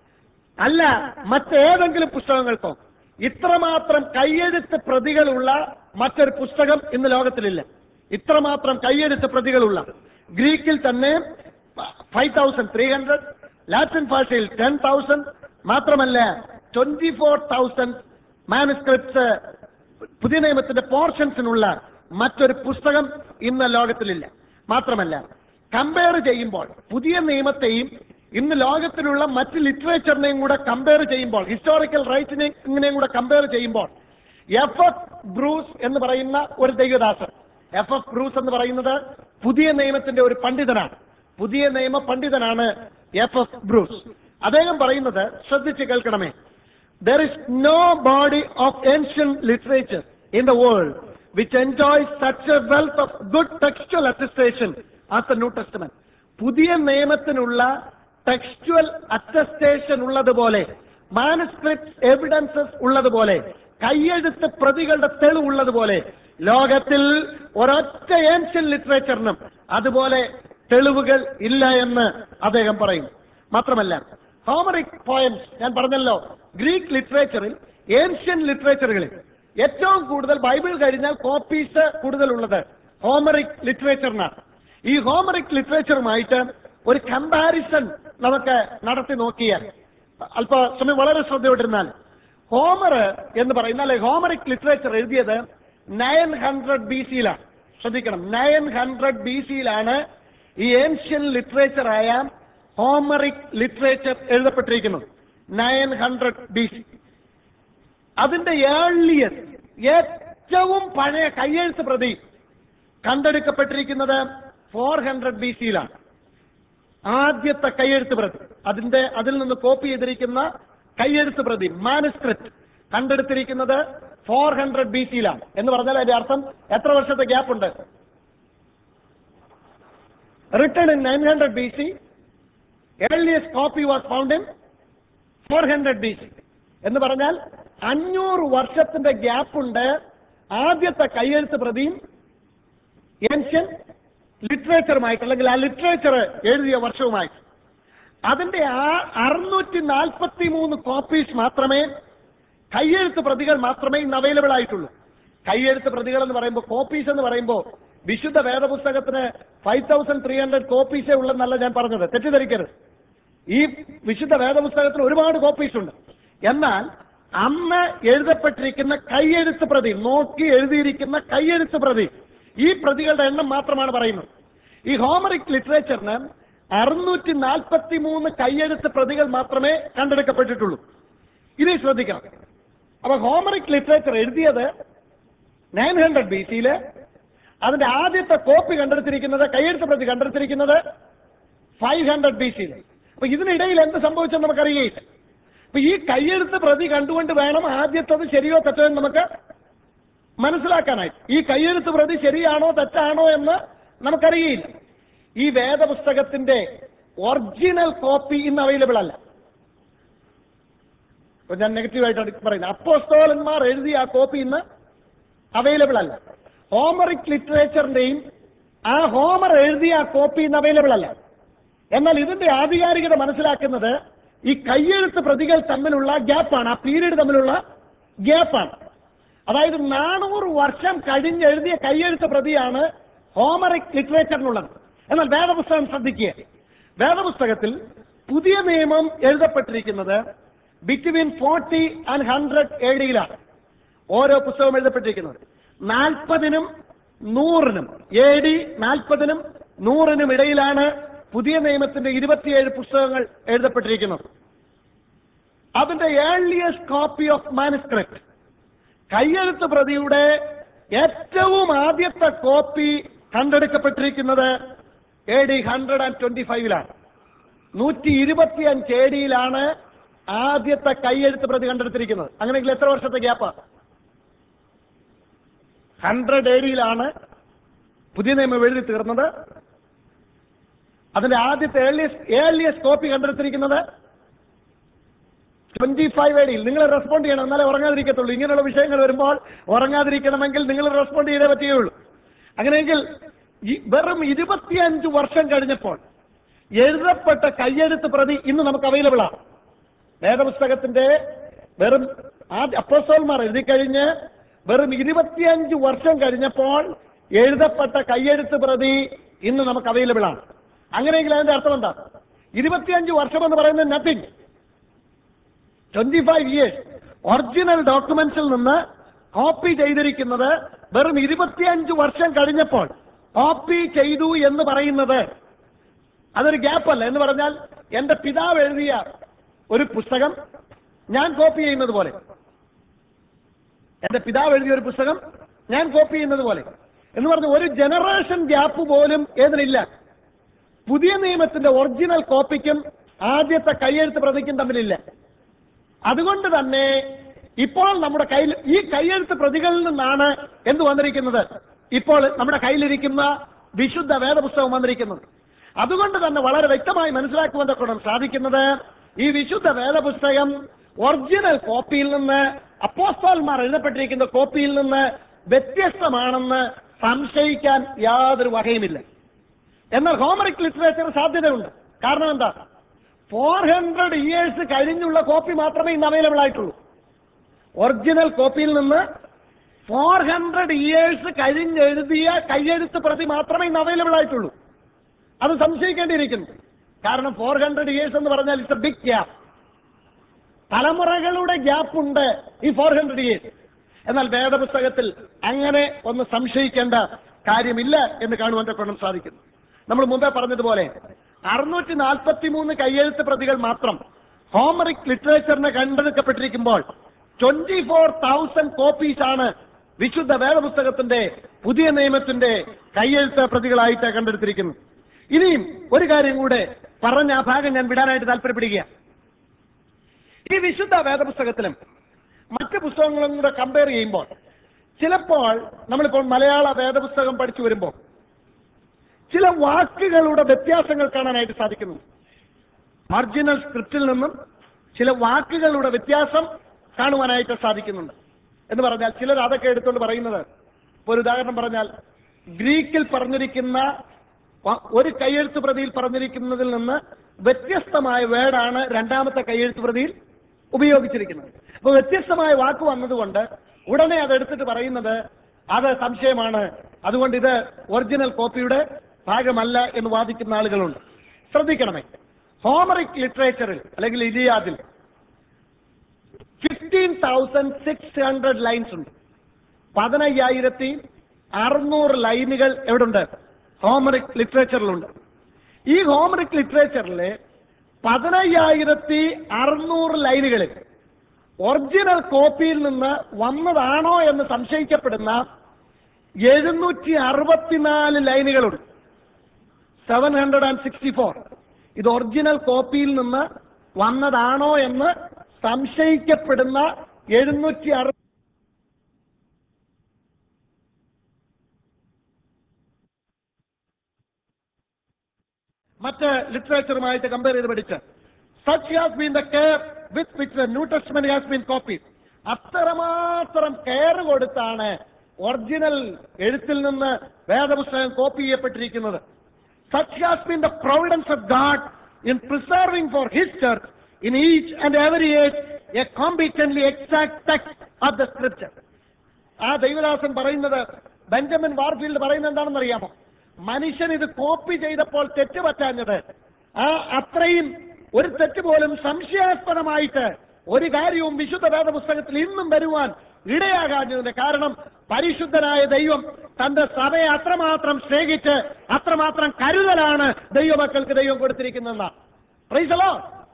Speaker 1: അല്ല മറ്റേതെങ്കിലും പുസ്തകങ്ങൾക്കോ ഇത്രമാത്രം കയ്യെഴുത്ത് പ്രതികളുള്ള മറ്റൊരു പുസ്തകം ഇന്ന് ലോകത്തിലില്ല ഇത്രമാത്രം കയ്യെഴുത്ത് പ്രതികളുള്ള ഗ്രീക്കിൽ തന്നെ five thousand three hundred Latin ഭാഷയിൽ ടെൻ തൗസൻഡ് മാത്രമല്ല ട്വന്റി ഫോർ തൗസൻഡ് മാനുസ്ക്രിപ്റ്റ്സ് പുതിയ നിയമത്തിന്റെ പോർഷൻസിനുള്ള മറ്റൊരു പുസ്തകം ഇന്ന് ലോകത്തിലില്ല മാത്രമല്ല കമ്പയർ ചെയ്യുമ്പോൾ പുതിയ നിയമത്തെയും ഇന്ന് ലോകത്തിലുള്ള മറ്റ് ലിറ്ററേച്ചറിനെയും കൂടെ കമ്പയർ ചെയ്യുമ്പോൾ ഹിസ്റ്റോറിക്കൽ റൈറ്റിനെയും കൂടെ കമ്പയർ ചെയ്യുമ്പോൾ എഫ് എഫ് ബ്രൂസ് എന്ന് പറയുന്ന ഒരു ദൈവദാസൻ എഫ് എഫ് ബ്രൂസ് എന്ന് പറയുന്നത് പുതിയ നിയമത്തിന്റെ ഒരു പണ്ഡിതനാണ് പുതിയ നിയമ പണ്ഡിതനാണ് എഫ് എഫ് ബ്രൂസ് അദ്ദേഹം പറയുന്നത് ശ്രദ്ധിച്ച് കേൾക്കണമേ there is no body of ancient literature in the world which enjoys such a wealth of good textual attestation as the New Testament. പുതിയ നിയമത്തിനുള്ള ടെക്സ്റ്റുവൽ അറ്റസ്റ്റേഷൻ ഉള്ളതുപോലെ മാനസ്ക്രിപ്റ്റ് എവിഡൻസസ് ഉള്ളതുപോലെ കയ്യെഴുത്ത് പ്രതികളുടെ തെളിവുള്ളതുപോലെ ലോകത്തിൽ ഒരൊറ്റ ഏൻഷ്യൻ ലിറ്ററേച്ചറിനും അതുപോലെ തെളിവുകൾ ഇല്ല എന്ന് അദ്ദേഹം പറയും മാത്രമല്ല ഹോമറിക് പോയംസ് ഞാൻ പറഞ്ഞല്ലോ ഗ്രീക്ക് ലിറ്ററേച്ചറിൽ ഏൻഷ്യൻ ലിറ്ററേച്ചറുകളിൽ ഏറ്റവും കൂടുതൽ ബൈബിൾ കഴിഞ്ഞാൽ കോപ്പീസ് കൂടുതലുള്ളത് ഹോമറിക് ലിറ്ററേച്ചറിനാണ് ഈ ഹോമറിക് ലിറ്ററേച്ചറുമായിട്ട് ഒരു കമ്പാരിസൺ നമുക്ക് നടത്തി നോക്കിയാൽ അല്പ സമയം വളരെ ശ്രദ്ധയോട്ടിരുന്നാൽ ഹോമർ എന്ന് പറയുന്ന അല്ലെ ഹോമറിക് ലിറ്ററേച്ചർ എഴുതിയത് നയൻ ഹൺഡ്രഡ് ബി സിയിലാണ് ശ്രദ്ധിക്കണം നയൻ ഹൺഡ്രഡ് ബി സിയിലാണ് ഈ ഏൻഷ്യൻ ലിറ്ററേച്ചറായ ഹോമറിക് ലിറ്ററേച്ചർ എഴുതപ്പെട്ടിരിക്കുന്നത് നയൻ ഹൺഡ്രഡ് ബി സി അതിന്റെ ഏർലിയസ്റ്റ് ഏറ്റവും പഴയ കയ്യെഴുത്ത് പ്രതി കണ്ടെടുക്കപ്പെട്ടിരിക്കുന്നത് ഫോർ ഹൺഡ്രഡ് ബി സിയിലാണ് ആദ്യത്തെ കയ്യെഴുത്ത് പ്രതി അതിന്റെ അതിൽ നിന്ന് കോപ്പി ചെയ്തിരിക്കുന്ന കയ്യെഴുത്ത് പ്രതി മാനുസ്ക്രിപ്റ്റ് കണ്ടെടുത്തിരിക്കുന്നത് ഫോർ ഹൺഡ്രഡ് ബി സിയിലാണ് എന്ന് പറഞ്ഞാൽ അതിന്റെ അർത്ഥം എത്ര വർഷത്തെ ഗ്യാപ്പ് ഉണ്ട് written in nine hundred B C earliest copy was found in four hundred B C എന്ന് പറഞ്ഞാൽ അഞ്ഞൂറ് വർഷത്തിന്റെ ഗ്യാപ്പ് ഉണ്ട് ആദ്യത്തെ കയ്യെഴുത്ത് പ്രതിയും ഏൻഷ്യൻ ലിറ്ററേച്ചറുമായിട്ട് അല്ലെങ്കിൽ ആ ലിറ്ററേച്ചർ എഴുതിയ വർഷവുമായി അതിന്റെ ആ അറുന്നൂറ്റി നാൽപ്പത്തി മൂന്ന് കോപ്പീസ് മാത്രമേ കയ്യെഴുത്ത് പ്രതികൾ മാത്രമേ ഇന്ന് അവൈലബിൾ ആയിട്ടുള്ളൂ കയ്യെഴുത്ത് പ്രതികൾ എന്ന് പറയുമ്പോൾ കോപ്പീസ് എന്ന് പറയുമ്പോൾ വിശുദ്ധ വേദപുസ്തകത്തിന് ഫൈവ് തൗസൻഡ് ത്രീ ഹൺഡ്രഡ് കോപ്പീസേ ഉള്ളെന്നല്ല ഞാൻ പറഞ്ഞത് തെറ്റിദ്ധരിക്കരുത് ഈ വിശുദ്ധ വേദപുസ്തകത്തിന് ഒരുപാട് കോപ്പീസ് ഉണ്ട് എന്നാൽ അന്ന് എഴുതപ്പെട്ടിരിക്കുന്ന കയ്യെഴുത്ത് പ്രതി നോക്കി എഴുതിയിരിക്കുന്ന കയ്യെഴുത്ത് പ്രതി ഈ പ്രതികളുടെ എണ്ണം മാത്രമാണ് പറയുന്നത് ഈ ഹോമറിക് ലിറ്ററേച്ചറിന് അറുന്നൂറ്റി നാൽപ്പത്തി മൂന്ന് കയ്യെഴുത്ത് പ്രതികൾ മാത്രമേ കണ്ടെടുക്കപ്പെട്ടിട്ടുള്ളൂ ഇനി ശ്രദ്ധിക്കണം അപ്പൊ ഹോമറിക് ലിറ്ററേച്ചർ എഴുതിയത് നയൻ ഹൺഡ്രഡ് ബി സിയില് അതിന്റെ ആദ്യത്തെ കോപ്പി കണ്ടെടുത്തിരിക്കുന്നത് കയ്യെഴുത്ത് പ്രതി കണ്ടെടുത്തിരിക്കുന്നത് ഫൈവ് ഹൺഡ്രഡ് ബി സിയിൽ അപ്പൊ ഇതിനിടയിൽ എന്ത് സംഭവിച്ചെന്ന് നമുക്കറിയുകയില്ല അപ്പൊ ഈ കയ്യെഴുത്ത് പ്രതി കണ്ടുകൊണ്ട് വേണം ആദ്യത്തത് ശരിയോ തെറ്റോ എന്ന് നമുക്ക് മനസ്സിലാക്കാനായി ഈ കയ്യെഴുത്ത് പ്രതി ശരിയാണോ തെറ്റാണോ എന്ന് നമുക്കറിയില്ല ഈ വേദപുസ്തകത്തിന്റെ ഒറിജിനൽ കോപ്പി ഇന്ന് അവൈലബിൾ അല്ല ഇപ്പൊ ഞാൻ നെഗറ്റീവായിട്ടാണ് പറയുന്നത് അപ്പോസ്തോലന്മാർ എഴുതിയ ആ കോപ്പി ഇന്ന് അവൈലബിൾ അല്ല ഹോമറിക് ലിറ്ററേച്ചറിന്റെയും ആ ഹോമർ എഴുതിയ ആ കോപ്പി ഇന്ന് അവൈലബിൾ അല്ല എന്നാൽ ഇതിന്റെ ആധികാരികത മനസ്സിലാക്കുന്നത് ഈ കയ്യെഴുത്ത് പ്രതികൾ തമ്മിലുള്ള ഗ്യാപ്പാണ് ആ പീരീഡ് തമ്മിലുള്ള ഗ്യാപ്പാണ് അതായത് നാനൂറ് വർഷം കഴിഞ്ഞെഴുതിയ കയ്യെഴുത്ത് പ്രതിയാണ് ഹോമറിക് ലിറ്ററേച്ചറിനുള്ളത് എന്നാൽ വേദപുസ്തകം ശ്രദ്ധിക്കുക വേദപുസ്തകത്തിൽ പുതിയ നിയമം എഴുതപ്പെട്ടിരിക്കുന്നത് between forty and hundred A ഡിയിലാണ് ഓരോ പുസ്തകവും എഴുതപ്പെട്ടിരിക്കുന്നത് നാൽപ്പതിനും നൂറിനും എ ഡി നാൽപ്പതിനും നൂറിനും ഇടയിലാണ് പുതിയ നിയമത്തിന്റെ ഇരുപത്തിയേഴ് പുസ്തകങ്ങൾ എഴുതപ്പെട്ടിരിക്കുന്നത് അതിന്റെ ഏർലിയസ്റ്റ് കോപ്പി ഓഫ് മാനുസ്ക്രിപ്റ്റ് കയ്യെഴുത്ത് പ്രതിയുടെ ഏറ്റവും ആദ്യത്തെ കോപ്പി കണ്ടെടുക്കപ്പെട്ടിരിക്കുന്നത് A D hundred and twenty ഫൈവിലാണ് നൂറ്റി ഇരുപത്തി അഞ്ച് എ ഡിയിലാണ് ആദ്യത്തെ കയ്യെഴുത്ത് പ്രതി കണ്ടെടുത്തിരിക്കുന്നത് അങ്ങനെയെങ്കിൽ എത്ര വർഷത്തെ ഗ്യാപ്പ് ഹൺഡ്രഡ് എ ഡിയിലാണ് പുതിയ നിയമം എഴുതി തീർന്നത് അതിന്റെ ആദ്യത്തെ ഏർലിയസ്റ്റ് ഏർലിയസ്റ്റ് കോപ്പി കണ്ടെടുത്തിരിക്കുന്നത് ട്വന്റി ഫൈവ് ഡിയിൽ നിങ്ങൾ റെസ്പോണ്ട് ചെയ്യണം എന്നാലേ ഉറങ്ങാതിരിക്കത്തുള്ളൂ ഇങ്ങനെയുള്ള വിഷയങ്ങൾ വരുമ്പോൾ ഉറങ്ങാതിരിക്കണമെങ്കിൽ നിങ്ങൾ റെസ്പോണ്ട് ചെയ്തേ പറ്റുകയുള്ളൂ അങ്ങനെയെങ്കിൽ ഈ വെറും ഇരുപത്തിയഞ്ച് വർഷം കഴിഞ്ഞപ്പോൾ എഴുതപ്പെട്ട കയ്യെഴുത്ത് പ്രതി ഇന്ന് നമുക്ക് അവൈലബിൾ ആണ് വേദപുസ്തകത്തിന്റെ വെറും ആദ്യ അപ്പോസ്തോൽമാർ എഴുതി കഴിഞ്ഞ് വെറും ഇരുപത്തിയഞ്ച് വർഷം കഴിഞ്ഞപ്പോൾ എഴുതപ്പെട്ട കയ്യെഴുത്ത് പ്രതി ഇന്ന് നമുക്ക് അവൈലബിൾ ആണ് അങ്ങനെയെങ്കിൽ അതിന്റെ അർത്ഥം എന്താ ഇരുപത്തിയഞ്ച് വർഷം എന്ന് പറയുന്നത് nothing twenty five years original ഡോക്യുമെന്റ്സിൽ നിന്ന് കോപ്പി ചെയ്തിരിക്കുന്നത് വെറും ഇരുപത്തിയഞ്ച് വർഷം കഴിഞ്ഞപ്പോൾ കോപ്പി ചെയ്തു എന്ന് പറയുന്നത് അതൊരു ഗ്യാപ്പ് അല്ല എന്ന് പറഞ്ഞാൽ എന്റെ പിതാവ് എഴുതിയ ഒരു പുസ്തകം ഞാൻ കോപ്പി ചെയ്യുന്നത് പോലെ എന്റെ പിതാവ് എഴുതിയ ഒരു പുസ്തകം ഞാൻ കോപ്പി ചെയ്യുന്നത് പോലെ എന്ന് പറഞ്ഞ ഒരു ജനറേഷൻ ഗ്യാപ്പ് പോലും ഏതിനില്ല പുതിയ നിയമത്തിന്റെ ഒറിജിനൽ കോപ്പിക്കും ആദ്യത്തെ കയ്യെഴുത്ത് പ്രതിക്കും തമ്മിലില്ല അതുകൊണ്ട് തന്നെ ഇപ്പോൾ നമ്മുടെ കയ്യിൽ ഈ കയ്യെഴുത്ത് പ്രതികളിൽ നിന്നാണ് എന്ത് വന്നിരിക്കുന്നത് ഇപ്പോൾ നമ്മുടെ കയ്യിലിരിക്കുന്ന വിശുദ്ധ വേദപുസ്തകം വന്നിരിക്കുന്നത് അതുകൊണ്ട് തന്നെ വളരെ വ്യക്തമായി മനസ്സിലാക്കുവാൻ കൊണ്ട് സാധിക്കുന്നത് ഈ വിശുദ്ധ വേദപുസ്തകം ഒറിജിനൽ കോപ്പിയിൽ നിന്ന് അപ്പോസ്തോൽമാർ എഴുതപ്പെട്ടിരിക്കുന്ന കോപ്പിയിൽ നിന്ന് വ്യത്യസ്തമാണെന്ന് സംശയിക്കാൻ യാതൊരു വകയുമില്ല എന്നാൽ ഹോമറിക് ലിറ്ററേച്ചർ സാധ്യതയുണ്ട് കാരണം എന്താ ഫോർ ഹൺഡ്രഡ് ഇയേഴ്സ് കഴിഞ്ഞുള്ള കോപ്പി മാത്രമേ ഇന്ന് അവൈലബിൾ ആയിട്ടുള്ളൂ ഒറിജിനൽ കോപ്പിയിൽ നിന്ന് ഫോർ ഹൺഡ്രഡ് ഇയേഴ്സ് കഴിഞ്ഞെഴുതിയ കയ്യെഴുത്ത് പ്രതി മാത്രമേ ഇന്ന് അവൈലബിൾ ആയിട്ടുള്ളൂ അത് സംശയിക്കേണ്ടിയിരിക്കുന്നു കാരണം ഫോർ ഹൺഡ്രഡ് ഇയേഴ്സ് എന്ന് പറഞ്ഞാൽ ഇറ്റ്സ് എ ബിഗ് ഗ്യാപ്പ് തലമുറകളുടെ ഗ്യാപ്പ് ഉണ്ട് ഈ ഫോർ ഹൺഡ്രഡ് ഇയേഴ്സ് എന്നാൽ വേദപുസ്തകത്തിൽ അങ്ങനെ ഒന്ന് സംശയിക്കേണ്ട കാര്യമില്ല എന്ന് കാണുവാൻ കൊണ്ടും സാധിക്കുന്നു നമ്മൾ മുമ്പേ പറഞ്ഞതുപോലെ അറുന്നൂറ്റി നാൽപ്പത്തി മൂന്ന് കയ്യെഴുത്ത് പ്രതികൾ മാത്രം ഹോമറിക് ലിറ്ററേച്ചറിന് കണ്ടെടുക്കപ്പെട്ടിരിക്കുമ്പോൾ ട്വന്റി ഫോർ തൗസൻഡ് കോപ്പീസ് ആണ് വിശുദ്ധ വേദപുസ്തകത്തിന്റെ പുതിയ നിയമത്തിന്റെ കയ്യെഴുത്ത് പ്രതികളായിട്ട് കണ്ടെടുത്തിരിക്കുന്നത് ഇനിയും ഒരു കാര്യം കൂടെ പറഞ്ഞ ആ ഭാഗം ഞാൻ വിടാനായിട്ട് താല്പര്യപ്പെടുകയാണ് ഈ വിശുദ്ധ വേദപുസ്തകത്തിലും മറ്റ് പുസ്തകങ്ങളും കൂടെ കമ്പയർ ചെയ്യുമ്പോൾ ചിലപ്പോൾ നമ്മളിപ്പോൾ മലയാള വേദപുസ്തകം പഠിച്ചു വരുമ്പോൾ ചില വാക്കുകളുടെ വ്യത്യാസങ്ങൾ കാണാനായിട്ട് സാധിക്കുന്നു ഒറിജിനൽ സ്ക്രിപ്റ്റിൽ നിന്നും ചില വാക്കുകളുടെ വ്യത്യാസം കാണുവാനായിട്ട് സാധിക്കുന്നുണ്ട് എന്ന് പറഞ്ഞാൽ ചിലർ അതൊക്കെ എടുത്തുകൊണ്ട് പറയുന്നത് ഇപ്പൊ ഒരു ഉദാഹരണം പറഞ്ഞാൽ ഗ്രീക്കിൽ പറഞ്ഞിരിക്കുന്ന വ- ഒരു കയ്യെഴുത്ത് പ്രതിയിൽ പറഞ്ഞിരിക്കുന്നതിൽ നിന്ന് വ്യത്യസ്തമായ വേർഡാണ് രണ്ടാമത്തെ കയ്യെഴുത്ത് പ്രതിയിൽ ഉപയോഗിച്ചിരിക്കുന്നത് അപ്പൊ വ്യത്യസ്തമായ വാക്ക് വന്നതുകൊണ്ട് ഉടനെ അതെടുത്തിട്ട് പറയുന്നത് അത് സംശയമാണ് അതുകൊണ്ട് ഇത് ഒറിജിനൽ കോപ്പിയുടെ ഭാഗമല്ല എന്ന് വാദിക്കുന്ന ആളുകളുണ്ട് ശ്രദ്ധിക്കണമേ ഹോമറിക് ലിറ്ററേച്ചറിൽ അല്ലെങ്കിൽ ഇലിയാദിൽ fifteen thousand six hundred lines ഉണ്ട് പതിനയ്യായിരത്തി അറുന്നൂറ് ലൈനുകൾ എവിടുണ്ട് ഹോമറിക് ലിറ്ററേച്ചറിലുണ്ട് ഈ ഹോമറിക് ലിറ്ററേച്ചറിലെ പതിനയ്യായിരത്തി അറുന്നൂറ് ലൈനുകളിൽ ഒറിജിനൽ കോപ്പിയിൽ നിന്ന് വന്നതാണോ എന്ന് സംശയിക്കപ്പെടുന്ന എഴുന്നൂറ്റി അറുപത്തിനാല് ലൈനുകളുണ്ട് seven hundred and sixty four ഇത് ഒറിജിനൽ കോപ്പിയിൽ നിന്ന് വന്നതാണോ എന്ന് സംശയിക്കപ്പെടുന്ന എഴുന്നൂറ്റി അറു മറ്റ് ലിറ്ററേച്ചറുമായിട്ട് കമ്പയർ ചെയ്ത് പഠിച്ച് such has been the care with which New Testament has been copy അത്രമാത്രം കെയർ കൊടുത്താണ് ഒറിജിനൽ എഴുത്തിൽ നിന്ന് വേദപുസ്തകം കോപ്പി ചെയ്യപ്പെട്ടിരിക്കുന്നത് such has been the providence of God in preserving for his church in each and every age a competently exact text of the scripture ആ ദൈവദാസൻ പറയുന്നത് Benjamin വാർഫീൽഡ് പറയുന്നത് എന്താണെന്ന് അറിയാമോ മനുഷ്യൻ ഇത് കോപ്പി ചെയ്തപ്പോൾ തെറ്റ് പറ്റാഞ്ഞത് ആ അത്രയും ഒരു തെറ്റ് പോലും സംശയാസ്പദമായിട്ട് ഒരു കാര്യവും വിശുദ്ധ വേദപുസ്തകത്തിൽ ഇന്നും വരുവാൻ ഇടയാകാഞ്ഞതിന് കാരണം പരിശുദ്ധനായ ദൈവം തന്റെ സഭയെ അത്രമാത്രം സ്നേഹിച്ച് അത്രമാത്രം കരുതലാണ് ദൈവമക്കൾക്ക് ദൈവം കൊടുത്തിരിക്കുന്നതെന്നാണ് പ്രൈസലോ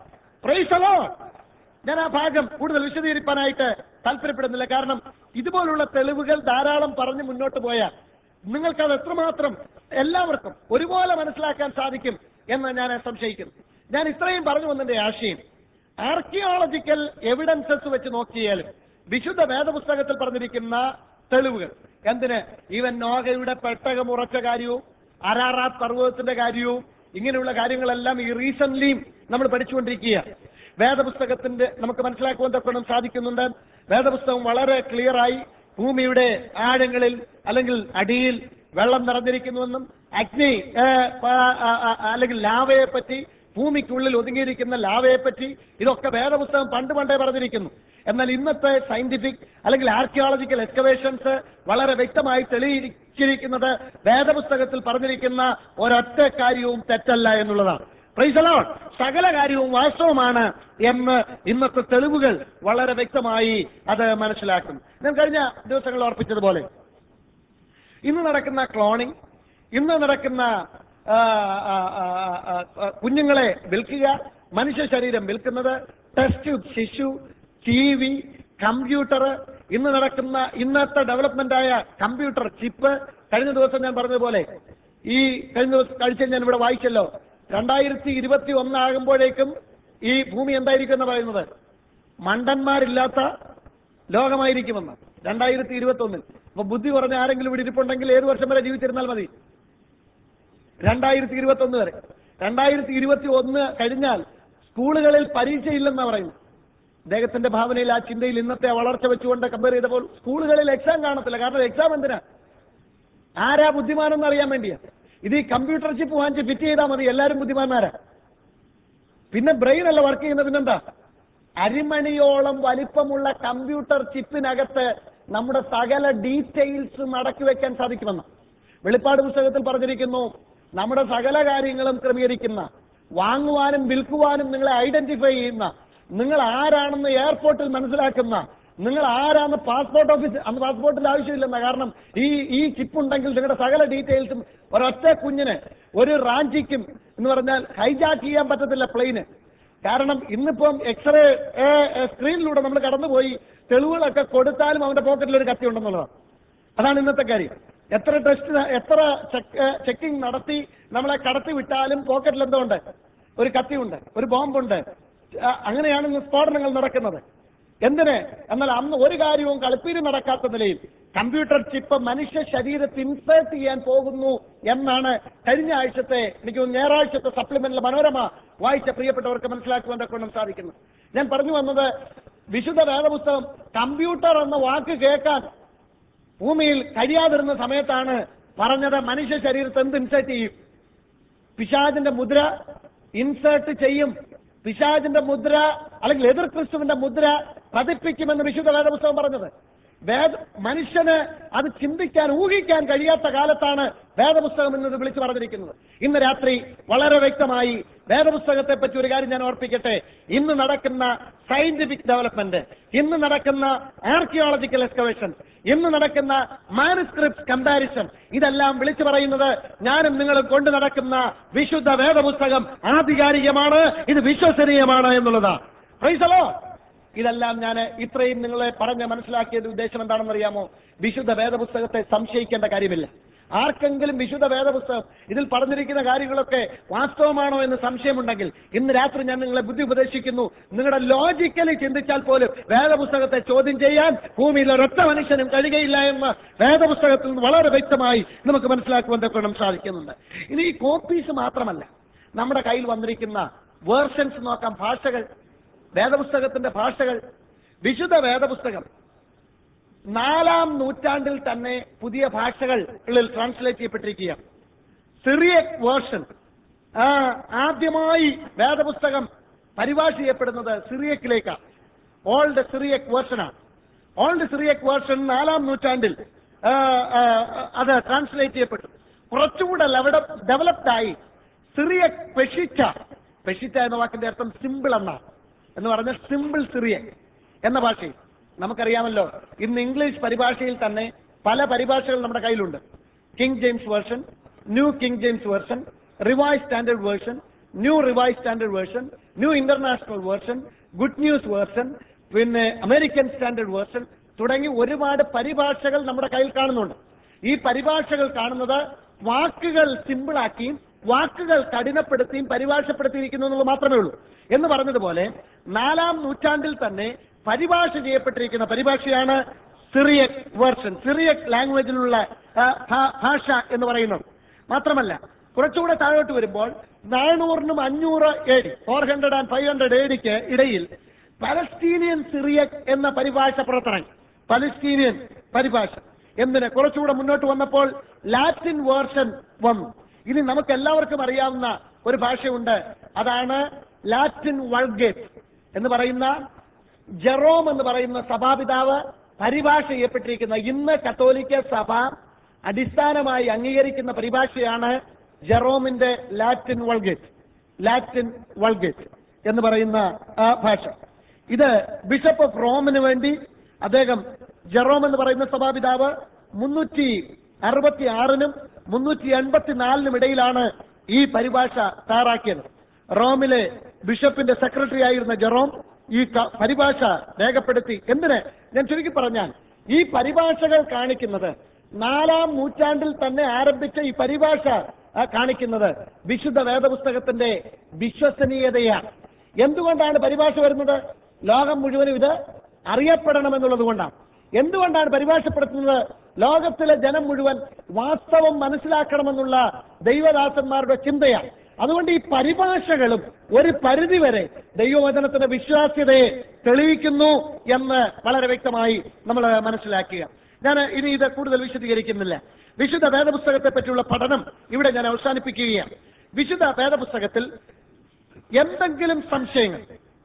Speaker 1: പ്രൈസലോ ഞാൻ ആ ഭാഗം കൂടുതൽ വിശദീകരിക്കാനായിട്ട് താല്പര്യപ്പെടുന്നില്ല കാരണം ഇതുപോലുള്ള തെളിവുകൾ ധാരാളം പറഞ്ഞ് മുന്നോട്ട് പോയാൽ നിങ്ങൾക്കത് എത്രമാത്രം എല്ലാവർക്കും ഒരുപോലെ മനസ്സിലാക്കാൻ സാധിക്കും എന്ന് ഞാൻ സംശയിക്കുന്നു ഞാൻ ഇത്രയും പറഞ്ഞു വന്നതിന്റെ ആശയം ആർക്കിയോളജിക്കൽ എവിഡൻസസ് വെച്ച് നോക്കിയാലും വിശുദ്ധ വേദപുസ്തകത്തിൽ പറഞ്ഞിരിക്കുന്ന തെളിവുകൾ എന്തിന് ഈവൻ നോഹയുടെ പെട്ടകം ഉറച്ച കാര്യവും അരാറാത്ത് പർവ്വതത്തിന്റെ കാര്യവും ഇങ്ങനെയുള്ള കാര്യങ്ങളെല്ലാം ഈ റീസെന്റ്ലിയും നമ്മൾ പഠിച്ചുകൊണ്ടിരിക്കുക വേദപുസ്തകത്തിന്റെ നമുക്ക് മനസ്സിലാക്കുവാൻ തക്കണം സാധിക്കുന്നുണ്ട് വേദപുസ്തകം വളരെ ക്ലിയറായി ഭൂമിയുടെ ആഴങ്ങളിൽ അല്ലെങ്കിൽ അടിയിൽ വെള്ളം നിറഞ്ഞിരിക്കുന്നുവെന്നും അഗ്നി ഏ, പ- ആ, ആ, അല്ലെങ്കിൽ ലാവയെ പറ്റി ഭൂമിക്കുള്ളിൽ ഒതുങ്ങിയിരിക്കുന്ന ലാവയെ പറ്റി ഇതൊക്കെ വേദപുസ്തകം പണ്ട് പണ്ടേ പറഞ്ഞിരിക്കുന്നു എന്നാൽ ഇന്നത്തെ സയന്റിഫിക് അല്ലെങ്കിൽ ആർക്കിയോളജിക്കൽ എക്സ്കവേഷൻസ് വളരെ വ്യക്തമായി തെളിയിച്ചിരിക്കുന്നത് വേദപുസ്തകത്തിൽ പറഞ്ഞിരിക്കുന്ന ഒരൊറ്റ കാര്യവും തെറ്റല്ല എന്നുള്ളതാണ് പ്രൈസലോ സകല കാര്യവും വാസ്തവമാണ് എന്ന് ഇന്നത്തെ തെളിവുകൾ വളരെ വ്യക്തമായി അത് മനസ്സിലാക്കും ഞാൻ കഴിഞ്ഞ ദിവസങ്ങൾ ഓർപ്പിച്ചതുപോലെ ഇന്ന് നടക്കുന്ന ക്ലോണിംഗ് ഇന്ന് നടക്കുന്ന ആ, ആ, ആ, ആ, ആ, കുഞ്ഞുങ്ങളെ വിൽക്കുക മനുഷ്യ ശരീരം വിൽക്കുന്നത് ടെസ്റ്റ് ട്യൂബ് ശിശു ടി വി കമ്പ്യൂട്ടർ ഇന്ന് നടക്കുന്ന ഇന്നത്തെ ഡെവലപ്മെന്റ് ആയ കമ്പ്യൂട്ടർ ചിപ്പ് കഴിഞ്ഞ ദിവസം ഞാൻ പറഞ്ഞതുപോലെ ഈ കഴിഞ്ഞ ദിവസം കഴിച്ച ഞാൻ ഇവിടെ വായിച്ചല്ലോ രണ്ടായിരത്തി ഇരുപത്തി ഒന്നാകുമ്പോഴേക്കും ഈ ഭൂമി എന്തായിരിക്കും എന്ന് പറയുന്നത് മണ്ടന്മാരില്ലാത്ത ലോകമായിരിക്കുമെന്ന് രണ്ടായിരത്തി ഇരുപത്തി ഒന്നിൽ അപ്പൊ ബുദ്ധി പറഞ്ഞ ആരെങ്കിലും ഇവിടെ ഇരിപ്പുണ്ടെങ്കിൽ ഏത് വർഷം വരെ ജീവിച്ചിരുന്നാൽ മതി രണ്ടായിരത്തി ഇരുപത്തി ഒന്ന് വരെ രണ്ടായിരത്തി ഇരുപത്തി ഒന്ന് കഴിഞ്ഞാൽ സ്കൂളുകളിൽ പരീക്ഷയില്ലെന്നാ പറയുന്നു അദ്ദേഹത്തിന്റെ ഭാവനയിൽ ആ ചിന്തയിൽ ഇന്നത്തെ വളർച്ച വെച്ചുകൊണ്ട് കമ്പയർ ചെയ്തപ്പോൾ സ്കൂളുകളിൽ എക്സാം കാണത്തില്ല കാരണം എക്സാം എന്തിനാ ആരാ ബുദ്ധിമാനെന്ന് അറിയാൻ വേണ്ടിയാ ഇത് ഈ കമ്പ്യൂട്ടർ ചിപ്പ് വാങ്ങിച്ച് ഫിറ്റ് ചെയ്താൽ മതി എല്ലാവരും ബുദ്ധിമാന്മാരാ പിന്നെ ബ്രെയിൻ അല്ല വർക്ക് ചെയ്യുന്നത് പിന്നെന്താ അരിമണിയോളം വലിപ്പമുള്ള കമ്പ്യൂട്ടർ ചിപ്പിനകത്ത് നമ്മുടെ സകല ഡീറ്റെയിൽസ് മടക്കി വെക്കാൻ സാധിക്കുമെന്ന് വെളിപ്പാട് പുസ്തകത്തിൽ പറഞ്ഞിരിക്കുന്നു നമ്മുടെ സകല കാര്യങ്ങളും ക്രമീകരിക്കുന്ന വാങ്ങുവാനും വിൽക്കുവാനും നിങ്ങളെ ഐഡന്റിഫൈ ചെയ്യുന്ന നിങ്ങൾ ആരാണെന്ന് എയർപോർട്ടിൽ മനസ്സിലാക്കുന്ന നിങ്ങൾ ആരാന്ന് പാസ്പോർട്ട് ഓഫീസ് അന്ന് പാസ്പോർട്ടിൽ ആവശ്യമില്ലെന്ന കാരണം ഈ ഈ ചിപ്പ് ഉണ്ടെങ്കിൽ നിങ്ങളുടെ സകല ഡീറ്റെയിൽസും ഒരൊറ്റ കുഞ്ഞിന് ഒരു റാഞ്ചിക്കും എന്ന് പറഞ്ഞാൽ ഹൈജാക്ക് ചെയ്യാൻ പറ്റത്തില്ല പ്ലെയിന് കാരണം ഇന്നിപ്പം എക്സ്റേ സ്ക്രീനിലൂടെ നമ്മൾ കടന്നുപോയി തെളിവുകളൊക്കെ കൊടുത്താലും അവന്റെ പോക്കറ്റിൽ ഒരു കത്തി ഉണ്ടെന്നുള്ളതാണ് അതാണ് ഇന്നത്തെ കാര്യം എത്ര ടെസ്റ്റ് എത്ര ചെക്കിംഗ് നടത്തി നമ്മളെ കടത്തി വിട്ടാലും പോക്കറ്റിൽ എന്തോ ഉണ്ട് ഒരു കത്തിയുണ്ട് ഒരു ബോംബുണ്ട് ആ, അങ്ങനെയാണ് ഇന്ന് സ്ഫോടനങ്ങൾ നടക്കുന്നത് എന്തിന് എന്നാൽ അന്ന് ഒരു കാര്യവും കളിപ്പീര് നടക്കാത്ത നിലയിൽ കമ്പ്യൂട്ടർ ചിപ്പ് മനുഷ്യ ശരീരത്തിൽ ഇൻസേർട്ട് ചെയ്യാൻ പോകുന്നു എന്നാണ് കഴിഞ്ഞ ആഴ്ചത്തെ എനിക്ക് തോന്നുന്നു ഞായറാഴ്ചത്തെ സപ്ലിമെന്റിലെ മനോരമ വായിച്ച പ്രിയപ്പെട്ടവർക്ക് മനസ്സിലാക്കുവാൻ കൊണ്ട് സാധിക്കുന്നു ഞാൻ പറഞ്ഞു വന്നത് വിശുദ്ധ വേദപുസ്തകം കമ്പ്യൂട്ടർ എന്ന വാക്ക് കേൾക്കാൻ ഭൂമിയിൽ കഴിയാതിരുന്ന സമയത്താണ് പറഞ്ഞത് മനുഷ്യ ശരീരത്തെ എന്ത് ഇൻസേർട്ട് ചെയ്യും പിശാചിന്റെ മുദ്ര ഇൻസേർട്ട് ചെയ്യും പിശാചിന്റെ മുദ്ര അല്ലെങ്കിൽ എതിർ ക്രിസ്തുവിന്റെ മുദ്ര പതിപ്പിക്കുമെന്ന് വിശുദ്ധ വേദപുസ്തകം പറഞ്ഞത് വേദ മനുഷ്യന് അത് ചിന്തിക്കാൻ ഊഹിക്കാൻ കഴിയാത്ത കാലത്താണ് വേദപുസ്തകം എന്നത് വിളിച്ചു പറഞ്ഞിരിക്കുന്നത് ഇന്ന് രാത്രി വളരെ വ്യക്തമായി വേദപുസ്തകത്തെ പറ്റി ഒരു കാര്യം ഞാൻ ഓർപ്പിക്കട്ടെ ഇന്ന് നടക്കുന്ന സയന്റിഫിക് ഡെവലപ്മെന്റ് ഇന്ന് നടക്കുന്ന ആർക്കിയോളജിക്കൽ എക്സ്കവേഷൻ ഇന്ന് നടക്കുന്ന മാനുസ്ക്രിപ്റ്റ് കമ്പാരിസൺ ഇതെല്ലാം വിളിച്ചു പറയുന്നത് ഞാനും നിങ്ങളും കൊണ്ടു നടക്കുന്ന വിശുദ്ധ വേദപുസ്തകം ആധികാരികമാണ് ഇത് വിശ്വസനീയമാണ് എന്നുള്ളതാണ് പ്രൈസലോ ഇതെല്ലാം ഞാൻ ഇത്രയും നിങ്ങളെ പറഞ്ഞ് മനസ്സിലാക്കിയത് ഉദ്ദേശം എന്താണെന്ന് അറിയാമോ വിശുദ്ധ വേദപുസ്തകത്തെ സംശയിക്കേണ്ട കാര്യമില്ല ആർക്കെങ്കിലും വിശുദ്ധ വേദപുസ്തകം ഇതിൽ പറഞ്ഞിരിക്കുന്ന കാര്യങ്ങളൊക്കെ വാസ്തവമാണോ എന്ന് സംശയമുണ്ടെങ്കിൽ ഇന്ന് രാത്രി ഞാൻ നിങ്ങളെ ബുദ്ധി ഉപദേശിക്കുന്നു നിങ്ങളുടെ ലോജിക്കലി ചിന്തിച്ചാൽ പോലും വേദപുസ്തകത്തെ ചോദ്യം ചെയ്യാൻ ഭൂമിയിൽ ഒരൊറ്റ മനുഷ്യനും കഴിയുകയില്ല എന്ന് വേദപുസ്തകത്തിൽ നിന്ന് വളരെ വ്യക്തമായി നമുക്ക് മനസ്സിലാക്കുവാൻ തക്കണം സാധിക്കുന്നുണ്ട് ഇനി ഈ കോപ്പീസ് മാത്രമല്ല നമ്മുടെ കയ്യിൽ വന്നിരിക്കുന്ന വേർഷൻസ് നോക്കാം ഭാഷകൾ വേദപുസ്തകത്തിന്റെ ഭാഷകൾ വിശുദ്ധ വേദപുസ്തകം നാലാം നൂറ്റാണ്ടിൽ തന്നെ പുതിയ ഭാഷകളിൽ ട്രാൻസ്ലേറ്റ് ചെയ്യപ്പെട്ടിരിക്കുകയാണ് സിറിയക് വേർഷൻ ആ ആദ്യമായി വേദപുസ്തകം പരിഭാഷ ചെയ്യപ്പെടുന്നത് സിറിയക്കിലേക്കാണ് ഓൾഡ് സിറിയക് വേർഷനാണ് ഓൾഡ് സിറിയക് വേർഷൻ നാലാം നൂറ്റാണ്ടിൽ ആ, ആ, അത് ട്രാൻസ്ലേറ്റ് ചെയ്യപ്പെട്ടു കുറച്ചുകൂടെ ഡെവലപ്ഡ് ആയി സിറിയക് പെഷിച്ച പെഷിച്ച എന്ന വാക്കിന്റെ അർത്ഥം സിമ്പിൾ എന്നാണ് എന്ന് പറഞ്ഞാൽ സിമ്പിൾ സിറിയക് എന്ന ഭാഷയിൽ നമുക്കറിയാമല്ലോ ഇന്ന് ഇംഗ്ലീഷ് പരിഭാഷയിൽ തന്നെ പല പരിഭാഷകൾ നമ്മുടെ കയ്യിലുണ്ട് King James Version New King James Version Revise Standard Version New Revise Standard Version New International Version Good News Version പിന്നെ അമേരിക്കൻ സ്റ്റാൻഡേർഡ് വേർഷൻ തുടങ്ങി ഒരുപാട് പരിഭാഷകൾ നമ്മുടെ കയ്യിൽ കാണുന്നുണ്ട് ഈ പരിഭാഷകൾ കാണുന്നത് വാക്കുകൾ സിമ്പിളാക്കിയും വാക്കുകൾ കഠിനപ്പെടുത്തിയും പരിഭാഷപ്പെടുത്തിയിരിക്കുന്നു എന്നുള്ളത് മാത്രമേ ഉള്ളൂ എന്ന് പറഞ്ഞതുപോലെ നാലാം നൂറ്റാണ്ടിൽ തന്നെ പരിഭാഷ ചെയ്യപ്പെട്ടിരിക്കുന്ന പരിഭാഷയാണ് സിറിയക് വേർഷൻ സിറിയക് ലാംഗ്വേജിലുള്ള ആ, ഭാ- ഭാഷ എന്ന് പറയുന്നത് മാത്രമല്ല കുറച്ചുകൂടെ താഴോട്ട് വരുമ്പോൾ നാനൂറിനും അഞ്ഞൂറ് A D four hundred and five hundred A ഡിക്ക് ഇടയിൽ പലസ്തീനിയൻ സിറിയക് എന്ന പരിഭാഷ പുറത്തിറങ്ങി പലസ്തീനിയൻ പരിഭാഷ എന്തിന് കുറച്ചുകൂടെ മുന്നോട്ട് വന്നപ്പോൾ ലാറ്റിൻ വേർഷൻ വന്നു ഇനി നമുക്ക് എല്ലാവർക്കും അറിയാവുന്ന ഒരു ഭാഷയുണ്ട് അതാണ് ലാറ്റിൻ വൾഗേറ്റ് എന്ന് പറയുന്ന ജെറോം എന്ന് പറയുന്ന സഭാപിതാവ് പരിഭാഷ ചെയ്യപ്പെട്ടിരിക്കുന്ന ഇന്ന് കത്തോലിക്ക സഭ അടിസ്ഥാനമായി അംഗീകരിക്കുന്ന പരിഭാഷയാണ് ജെറോമിന്റെ ലാറ്റിൻ വൾഗേറ്റ് ലാറ്റിൻ വൾഗേറ്റ് എന്ന് പറയുന്ന ആ ഭാഷ ഇത് ബിഷപ്പ് ഓഫ് റോമിന് വേണ്ടി അദ്ദേഹം ജെറോം എന്ന് പറയുന്ന സഭാപിതാവ് മുന്നൂറ്റി അറുപത്തി ആറിനും മുന്നൂറ്റി എൺപത്തിനാലിനും ഇടയിലാണ് ഈ പരിഭാഷ തയ്യാറാക്കിയത് റോമിലെ ബിഷപ്പിന്റെ സെക്രട്ടറി ആയിരുന്ന ജെറോം ഈ ക- പരിഭാഷ രേഖപ്പെടുത്തി എന്തിന് ഞാൻ ചുരുക്കി പറഞ്ഞാൽ ഈ പരിഭാഷകൾ കാണിക്കുന്നത് നാലാം നൂറ്റാണ്ടിൽ തന്നെ ആരംഭിച്ച ഈ പരിഭാഷ ആ, കാണിക്കുന്നത് വിശുദ്ധ വേദപുസ്തകത്തിന്റെ വിശ്വസനീയതയാണ് എന്തുകൊണ്ടാണ് പരിഭാഷ വരുന്നത് ലോകം മുഴുവനും ഇത് അറിയപ്പെടണമെന്നുള്ളത് കൊണ്ടാണ് എന്തുകൊണ്ടാണ് പരിഭാഷപ്പെടുത്തുന്നത് ലോകത്തിലെ ജനം മുഴുവൻ വാസ്തവം മനസ്സിലാക്കണമെന്നുള്ള ദൈവദാസന്മാരുടെ ചിന്തയാണ് അതുകൊണ്ട് ഈ പരിഭാഷകളും ഒരു പരിധിവരെ ദൈവവചനത്തിന്റെ വിശ്വാസ്യതയെ തെളിയിക്കുന്നു എന്ന് വളരെ വ്യക്തമായി നമ്മൾ മനസ്സിലാക്കുക ഞാൻ ഇനി ഇത് കൂടുതൽ വിശദീകരിക്കുന്നില്ല വിശുദ്ധ വേദപുസ്തകത്തെ പറ്റിയുള്ള പഠനം ഇവിടെ ഞാൻ അവസാനിപ്പിക്കുകയാണ് വിശുദ്ധ വേദപുസ്തകത്തിൽ എന്തെങ്കിലും സംശയങ്ങൾ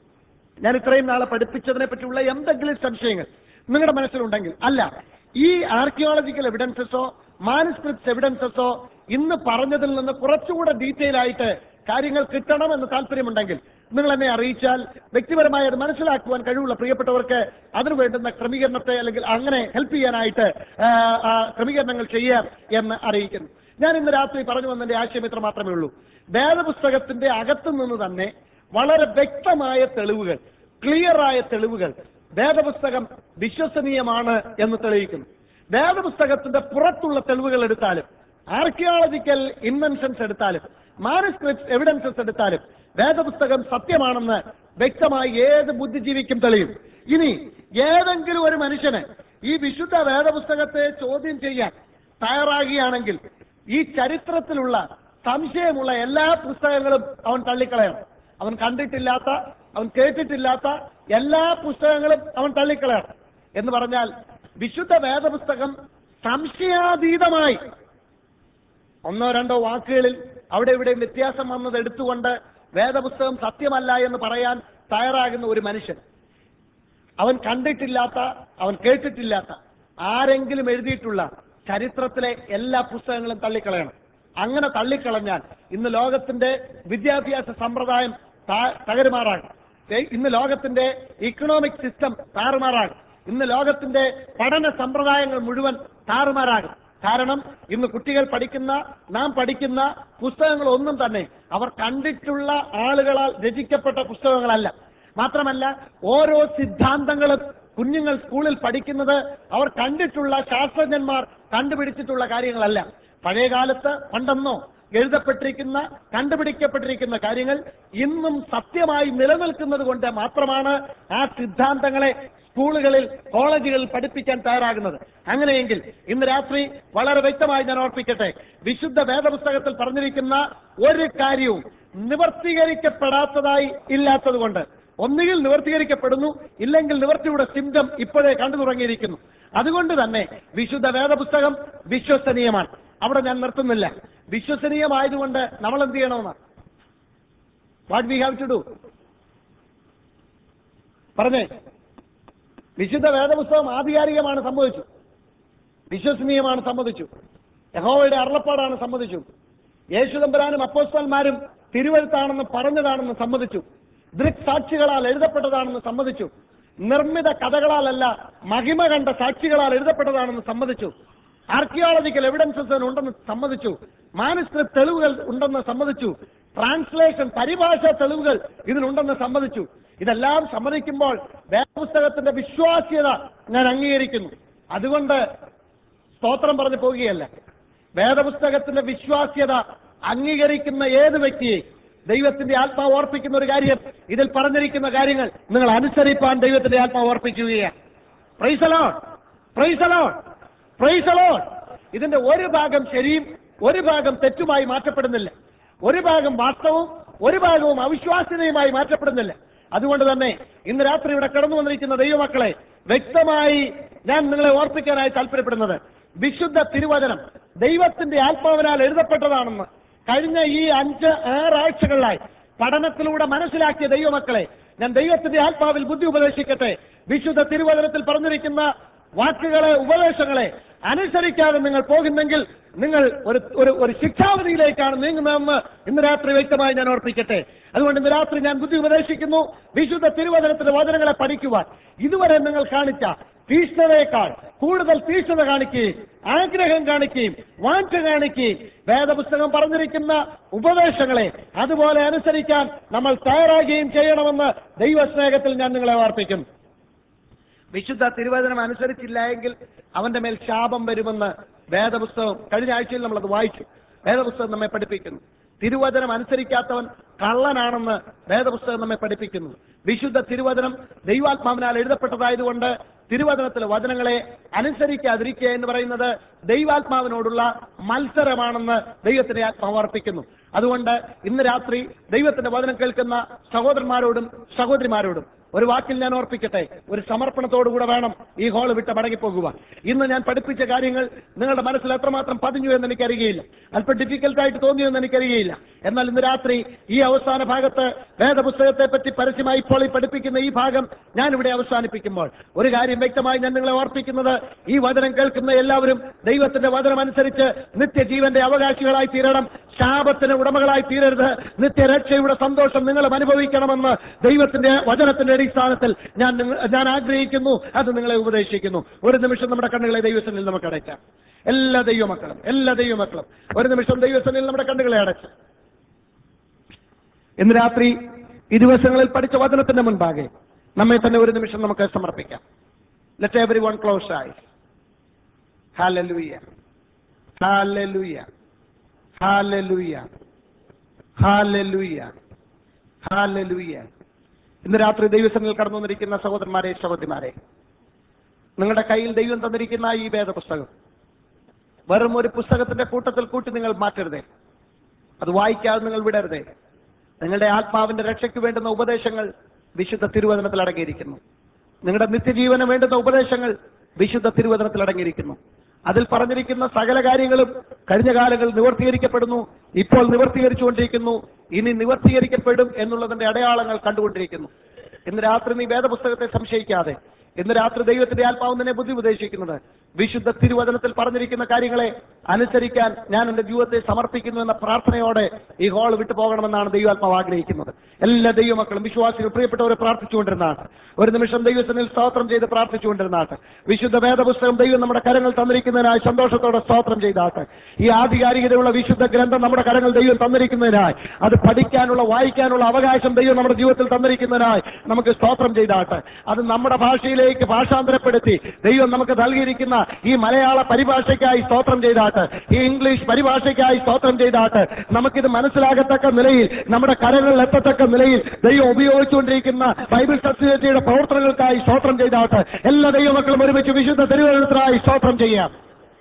Speaker 1: ഞാൻ ഇത്രയും നാളെ പഠിപ്പിച്ചതിനെ പറ്റിയുള്ള എന്തെങ്കിലും സംശയങ്ങൾ നിങ്ങളുടെ മനസ്സിലുണ്ടെങ്കിൽ അല്ല ഈ ആർക്കിയോളജിക്കൽ എവിഡൻസസോ മാനുസ്ക്രിപ്റ്റ് എവിഡൻസസോ ഇന്ന് പറഞ്ഞതിൽ നിന്ന് കുറച്ചുകൂടെ ഡീറ്റെയിൽ ആയിട്ട് കാര്യങ്ങൾ കിട്ടണം എന്ന് താല്പര്യമുണ്ടെങ്കിൽ നിങ്ങൾ എന്നെ അറിയിച്ചാൽ വ്യക്തിപരമായി അത് മനസ്സിലാക്കുവാൻ കഴിവുള്ള പ്രിയപ്പെട്ടവർക്ക് അതിനു വേണ്ടുന്ന ക്രമീകരണത്തെ അല്ലെങ്കിൽ അങ്ങനെ ഹെൽപ്പ് ചെയ്യാനായിട്ട് ആ, ആ, ക്രമീകരണങ്ങൾ ചെയ്യാം എന്ന് അറിയിക്കുന്നു ഞാൻ ഇന്ന് രാത്രി പറഞ്ഞു വന്നതിന്റെ ആശയം ഇത്ര മാത്രമേ ഉള്ളൂ വേദപുസ്തകത്തിന്റെ അകത്തു നിന്ന് തന്നെ വളരെ വ്യക്തമായ തെളിവുകൾ ക്ലിയറായ തെളിവുകൾ വേദപുസ്തകം വിശ്വസനീയമാണ് എന്ന് തെളിയിക്കുന്നു വേദപുസ്തകത്തിന്റെ പുറത്തുള്ള തെളിവുകൾ എടുത്താലും ആർക്കിയോളജിക്കൽ ഇൻവെൻഷൻസ് എടുത്താലും മാനുസ്ക്രിപ്റ്റ് എവിഡൻസസ് എടുത്താലും വേദപുസ്തകം സത്യമാണെന്ന് വ്യക്തമായി ഏത് ബുദ്ധിജീവിക്കും തെളിയും ഇനി ഏതെങ്കിലും ഒരു മനുഷ്യന് ഈ വിശുദ്ധ വേദപുസ്തകത്തെ ചോദ്യം ചെയ്യാൻ തയ്യാറാകുകയാണെങ്കിൽ ഈ ചരിത്രത്തിലുള്ള സംശയമുള്ള എല്ലാ പുസ്തകങ്ങളും അവൻ തള്ളിക്കളയണം അവൻ കണ്ടിട്ടില്ലാത്ത അവൻ കേട്ടിട്ടില്ലാത്ത എല്ലാ പുസ്തകങ്ങളും അവൻ തള്ളിക്കളയണം എന്ന് പറഞ്ഞാൽ വിശുദ്ധ വേദപുസ്തകം സംശയാതീതമായി ഒന്നോ രണ്ടോ വാക്കുകളിൽ അവിടെ ഇവിടെയും വ്യത്യാസം വന്നത് എടുത്തുകൊണ്ട് വേദപുസ്തകം സത്യമല്ല എന്ന് പറയാൻ തയ്യാറാകുന്ന ഒരു മനുഷ്യൻ അവൻ കണ്ടിട്ടില്ലാത്ത അവൻ കേട്ടിട്ടില്ലാത്ത ആരെങ്കിലും എഴുതിയിട്ടുള്ള ചരിത്രത്തിലെ എല്ലാ പുസ്തകങ്ങളും തള്ളിക്കളയണം അങ്ങനെ തള്ളിക്കളഞ്ഞാൽ ഇന്ന് ലോകത്തിന്റെ വിദ്യാഭ്യാസ സമ്പ്രദായം താ- തകരുമാറാകും ഏ, ഇന്ന് ലോകത്തിന്റെ ഇക്കണോമിക് സിസ്റ്റം താറുമാറാകും ഇന്ന് ലോകത്തിന്റെ പഠന സമ്പ്രദായങ്ങൾ മുഴുവൻ താറുമാറാകും കാരണം ഇന്ന് കുട്ടികൾ പഠിക്കുന്ന നാം പഠിക്കുന്ന പുസ്തകങ്ങൾ ഒന്നും തന്നെ അവർ കണ്ടിട്ടുള്ള ആളുകളാൽ രചിക്കപ്പെട്ട പുസ്തകങ്ങളല്ല മാത്രമല്ല ഓരോ സിദ്ധാന്തങ്ങളും കുഞ്ഞുങ്ങൾ സ്കൂളിൽ പഠിക്കുന്നത് അവർ കണ്ടിട്ടുള്ള ശാസ്ത്രജ്ഞന്മാർ കണ്ടുപിടിച്ചിട്ടുള്ള കാര്യങ്ങളല്ല പഴയ കാലത്ത് പണ്ടെന്നോ എഴുതപ്പെട്ടിരിക്കുന്ന കണ്ടുപിടിക്കപ്പെട്ടിരിക്കുന്ന കാര്യങ്ങൾ ഇന്നും സത്യമായി നിലനിൽക്കുന്നത് കൊണ്ട് മാത്രമാണ് ആ സിദ്ധാന്തങ്ങളെ സ്കൂളുകളിൽ കോളേജുകളിൽ പഠിപ്പിക്കാൻ തയ്യാറാകുന്നത് അങ്ങനെയെങ്കിൽ ഇന്ന് രാത്രി വളരെ വ്യക്തമായി ഞാൻ ഓർപ്പിക്കട്ടെ വിശുദ്ധ വേദപുസ്തകത്തിൽ പറഞ്ഞിരിക്കുന്ന ഒരു കാര്യവും നിവർത്തീകരിക്കപ്പെടാത്തതായി ഇല്ലാത്തത് കൊണ്ട് ഒന്നുകിൽ നിവർത്തീകരിക്കപ്പെടുന്നു ഇല്ലെങ്കിൽ നിവർത്തിയുടെ സിംറ്റം ഇപ്പോഴേ കണ്ടു തുടങ്ങിയിരിക്കുന്നു അതുകൊണ്ട് തന്നെ വിശുദ്ധ വേദപുസ്തകം വിശ്വസനീയമാണ് അവിടെ ഞാൻ നിർത്തുന്നില്ല വിശ്വസനീയമായതുകൊണ്ട് നമ്മൾ എന്ത് ചെയ്യണമെന്ന് what we have to do പറഞ്ഞേ വിശുദ്ധ വേദപുസ്തകം ആധികാരികമാണ് സംഭവിച്ചു വിശ്വസനീയമാണ് സമ്മതിച്ചു യഹോവയുടെ അരുളപ്പാടാണ് സമ്മതിച്ചു യേശുദമ്പരാനും അപ്പോസ്തന്മാരും തിരുവഴുത്താണെന്ന് പറഞ്ഞതാണെന്ന് സമ്മതിച്ചു ദൃക്സാക്ഷികളാൽ എഴുതപ്പെട്ടതാണെന്ന് സമ്മതിച്ചു നിർമ്മിത കഥകളാലല്ല മഹിമ കണ്ട സാക്ഷികളാൽ എഴുതപ്പെട്ടതാണെന്ന് സമ്മതിച്ചു ആർക്കിയോളജിക്കൽ എവിഡൻസസ് ഉണ്ടെന്ന് സമ്മതിച്ചു മാനുസ്ക്രിപ്റ്റ് തെളിവുകൾ ഉണ്ടെന്ന് സമ്മതിച്ചു ട്രാൻസ്ലേഷൻ പരിഭാഷ തെളിവുകൾ ഇതിനുണ്ടെന്ന് സമ്മതിച്ചു ഇതെല്ലാം സമ്മതിക്കുമ്പോൾ വേദപുസ്തകത്തിന്റെ വിശ്വാസ്യത ഞാൻ അംഗീകരിക്കുന്നു അതുകൊണ്ട് സ്തോത്രം പറഞ്ഞു പോവുകയല്ല വേദപുസ്തകത്തിന്റെ വിശ്വാസ്യത അംഗീകരിക്കുന്ന ഏത് വ്യക്തിയെ ദൈവത്തിന്റെ ആത്മാവ് ഓർപ്പിക്കുന്ന ഒരു കാര്യം ഇതിൽ പറഞ്ഞിരിക്കുന്ന കാര്യങ്ങൾ നിങ്ങൾ അനുസരിപ്പാൻ ദൈവത്തിന്റെ ആത്മാവ് ഓർപ്പിക്കുകയാണ് പ്രൈസലോ പ്രൈസലോ പ്രൈസലോ ഇതിന്റെ ഒരു ഭാഗം ശരിയും ഒരു ഭാഗം തെറ്റുമായി മാറ്റപ്പെടുന്നില്ല ഒരു ഭാഗം വാസ്തവവും ഒരു ഭാഗവും അവിശ്വാസ്യതയുമായി മാറ്റപ്പെടുന്നില്ല അതുകൊണ്ട് തന്നെ ഇന്ന് രാത്രി ഇവിടെ കടന്നു വന്നിരിക്കുന്ന ദൈവമക്കളെ വ്യക്തമായി ഞാൻ നിങ്ങളെ ഓർപ്പിക്കാനായി താല്പര്യപ്പെടുന്നത് വിശുദ്ധ തിരുവചനം ദൈവത്തിന്റെ ആത്മാവിനാൽ എഴുതപ്പെട്ടതാണെന്ന് കഴിഞ്ഞ ഈ അഞ്ച് ആറാഴ്ചകളിലായി പഠനത്തിലൂടെ മനസ്സിലാക്കിയ ദൈവമക്കളെ ഞാൻ ദൈവത്തിന്റെ ആത്മാവിൽ ബുദ്ധി ഉപദേശിക്കട്ടെ വിശുദ്ധ തിരുവചനത്തിൽ പറഞ്ഞിരിക്കുന്ന വാക്കുകളെ ഉപദേശങ്ങളെ അനുസരിക്കാതെ നിങ്ങൾ പോകുന്നെങ്കിൽ നിങ്ങൾ ഒരു ഒരു ഒരു ശിക്ഷാവധിയിലേക്കാണ് നീങ്ങുന്നതെന്ന് ഇന്ന് രാത്രി വ്യക്തമായി ഞാൻ ഓർപ്പിക്കട്ടെ അതുകൊണ്ട് ഇന്ന് രാത്രി ഞാൻ ബുദ്ധി ഉപദേശിക്കുന്നു വിശുദ്ധ തിരുവചനത്തിന്റെ വചനങ്ങളെ പഠിക്കുവാൻ ഇതുവരെ നിങ്ങൾ കാണിച്ച തീഷ്ണതയേക്കാൾ കൂടുതൽ തീഷ്ണത കാണിക്കുകയും ആഗ്രഹം കാണിക്കുകയും വാഞ്ച കാണിക്കുകയും വേദപുസ്തകം പറഞ്ഞിരിക്കുന്ന ഉപദേശങ്ങളെ അതുപോലെ അനുസരിക്കാൻ നമ്മൾ തയ്യാറാകുകയും ചെയ്യണമെന്ന് ദൈവസ്നേഹത്തിൽ ഞാൻ നിങ്ങളെ ഓർപ്പിക്കുന്നു വിശുദ്ധ തിരുവചനം അനുസരിച്ചില്ല എങ്കിൽ അവന്റെ മേൽ ശാപം വരുമെന്ന് വേദപുസ്തകം കഴിഞ്ഞ ആഴ്ചയിൽ നമ്മളത് വായിച്ചു വേദപുസ്തകം നമ്മെ പഠിപ്പിക്കുന്നു തിരുവചനം അനുസരിക്കാത്തവൻ കള്ളനാണെന്ന് വേദപുസ്തകം നമ്മെ പഠിപ്പിക്കുന്നു വിശുദ്ധ തിരുവചനം ദൈവാത്മാവിനാൽ എഴുതപ്പെട്ടതായതുകൊണ്ട് തിരുവചനത്തിലെ വചനങ്ങളെ അനുസരിക്കാതിരിക്കുക എന്ന് പറയുന്നത് ദൈവാത്മാവിനോടുള്ള മത്സരമാണെന്ന് ദൈവത്തിന്റെ ആത്മാവ് അർപ്പിക്കുന്നു അതുകൊണ്ട് ഇന്ന് രാത്രി ദൈവത്തിന്റെ വചനം കേൾക്കുന്ന സഹോദരന്മാരോടും സഹോദരിമാരോടും ഒരു വാക്കിൽ ഞാൻ ഓർപ്പിക്കട്ടെ ഒരു സമർപ്പണത്തോടുകൂടെ വേണം ഈ ഹോൾ വിട്ട് മടങ്ങിപ്പോകുക ഇന്ന് ഞാൻ പഠിപ്പിച്ച കാര്യങ്ങൾ നിങ്ങളുടെ മനസ്സിൽ എത്രമാത്രം പതിഞ്ഞു എന്ന് എനിക്കറിയുകയില്ല അല്പം ഡിഫിക്കൽട്ട് ആയിട്ട് തോന്നിയെന്ന് എനിക്കറിയുകയില്ല എന്നാൽ ഇന്ന് രാത്രി ഈ അവസാന ഭാഗത്ത് വേദപുസ്തകത്തെ പറ്റി പരസ്യമായി ഇപ്പോൾ ഈ പഠിപ്പിക്കുന്ന ഈ ഭാഗം ഞാൻ ഇവിടെ അവസാനിപ്പിക്കുമ്പോൾ ഒരു കാര്യം വ്യക്തമായി ഞാൻ നിങ്ങളെ ഓർപ്പിക്കുന്നത് ഈ വചനം കേൾക്കുന്ന എല്ലാവരും ദൈവത്തിന്റെ വചനം അനുസരിച്ച് നിത്യജീവന്റെ അവകാശികളായി തീരണം ശാപത്തിന് ഉടമകളായി തീരരുത് നിത്യരക്ഷയുടെ സന്തോഷം നിങ്ങളും അനുഭവിക്കണമെന്ന് ദൈവത്തിന്റെ വചനത്തിന്റെ അടിസ്ഥാനത്തിൽ ഞാൻ നിങ്ങ- ഞാൻ ആഗ്രഹിക്കുന്നു അത് നിങ്ങളെ ഉപദേശിക്കുന്നു ഒരു നിമിഷം നമ്മുടെ കണ്ണുകളെ ദൈവസനിൽ നമുക്ക് അടയ്ക്കാം എല്ലാ ദൈവമക്കളും എല്ലാ ദൈവമക്കളും ഒരു നിമിഷം ദൈവസനിൽ നമ്മുടെ കണ്ണുകളെ അടച്ച് ഇന്ന് രാത്രി ഈ ദിവസങ്ങളിൽ പഠിച്ച വചനത്തിന്റെ മുൻപാകെ നമ്മെ തന്നെ ഒരു നിമിഷം നമുക്ക് സമർപ്പിക്കാം ലെറ്റ് എവറി വൺ ക്ലോസ് ആയി hallelujah hallelujah hallelujah hallelujah hallelujah ഇന്ന് രാത്രി ദൈവസനിൽ കടന്നു വന്നിരിക്കുന്ന സഹോദരന്മാരെ സഹോദരിമാരെ നിങ്ങളുടെ കയ്യിൽ ദൈവം തന്നിരിക്കുന്ന ഈ വേദപുസ്തകം വെറും ഒരു പുസ്തകത്തിന്റെ കൂട്ടത്തിൽ കൂട്ടി നിങ്ങൾ മാറ്റരുതേ അത് വായിക്കാതെ നിങ്ങൾ വിടരുതേ നിങ്ങളുടെ ആത്മാവിന്റെ രക്ഷയ്ക്ക് വേണ്ടുന്ന ഉപദേശങ്ങൾ വിശുദ്ധ തിരുവചനത്തിൽ അടങ്ങിയിരിക്കുന്നു നിങ്ങളുടെ നിത്യജീവന് വേണ്ടുന്ന ഉപദേശങ്ങൾ വിശുദ്ധ തിരുവചനത്തിൽ അടങ്ങിയിരിക്കുന്നു അതിൽ പറഞ്ഞിരിക്കുന്ന സകല കാര്യങ്ങളും കഴിഞ്ഞ കാലങ്ങളിൽ നിവർത്തീകരിക്കപ്പെടുന്നു ഇപ്പോൾ നിവർത്തീകരിച്ചുകൊണ്ടിരിക്കുന്നു ഇനി നിവർത്തീകരിക്കപ്പെടും എന്നുള്ളതിന്റെ അടയാളങ്ങൾ കണ്ടുകൊണ്ടിരിക്കുന്നു ഇന്ന് രാത്രി നീ വേദപുസ്തകത്തെ സംശയിക്കാതെ ഇന്ന് രാത്രി ദൈവത്തിന്റെ ആത്മാവ് നിന്നെ ബുദ്ധി ഉപദേശിക്കുന്നത് വിശുദ്ധ തിരുവചനത്തിൽ പറഞ്ഞിരിക്കുന്ന കാര്യങ്ങളെ അനുസരിക്കാൻ ഞാൻ എന്റെ ജീവിതത്തെ സമർപ്പിക്കുന്നു എന്ന പ്രാർത്ഥനയോടെ ഈ ഹോൾ വിട്ടു പോകണമെന്നാണ് ദൈവാത്മാവ് ആഗ്രഹിക്കുന്നത് എല്ലാ ദൈവമക്കളും വിശ്വാസികൾ പ്രിയപ്പെട്ടവരെ പ്രാർത്ഥിച്ചുകൊണ്ടിരുന്നാണ് ഒരു നിമിഷം ദൈവത്തിൽ സ്തോത്രം ചെയ്ത് പ്രാർത്ഥിച്ചുകൊണ്ടിരുന്നാട്ട് വിശുദ്ധ വേദപുസ്തകം ദൈവം നമ്മുടെ കരങ്ങൾ തന്നിരിക്കുന്നതിനായി സന്തോഷത്തോടെ സ്തോത്രം ചെയ്താട്ട് ഈ ആധികാരികതയുള്ള വിശുദ്ധ ഗ്രന്ഥം നമ്മുടെ കരങ്ങൾ ദൈവം തന്നിരിക്കുന്നതിനായി അത് പഠിക്കാനുള്ള വായിക്കാനുള്ള അവകാശം ദൈവം നമ്മുടെ ജീവിതത്തിൽ തന്നിരിക്കുന്നതിനായി നമുക്ക് സ്തോത്രം ചെയ്താട്ട് അത് നമ്മുടെ ഭാഷയിലേക്ക് ഭാഷാന്തരപ്പെടുത്തി ദൈവം നമുക്ക് നൽകിയിരിക്കുന്ന ഈ മലയാള പരിഭാഷയ്ക്കായി സ്തോത്രം ചെയ്താട്ട് ഈ ഇംഗ്ലീഷ് പരിഭാഷയ്ക്കായി സ്തോത്രം ചെയ്താട്ട് നമുക്കിത് മനസ്സിലാകത്തക്ക നിലയിൽ നമ്മുടെ കരങ്ങളിൽ എത്തത്തക്ക നിലയിൽ ദൈവം ഉപയോഗിച്ചുകൊണ്ടിരിക്കുന്ന ബൈബിൾ സൊസൈറ്റിയുടെ പ്രവർത്തനങ്ങൾക്കായി സ്തോത്രം ചെയ്താട്ട് എല്ലാ ദൈവമക്കളും ഒരുമിച്ച് വിശുദ്ധ തിരുവനന്തപുരത്തിനായി സ്തോത്രം ചെയ്യാം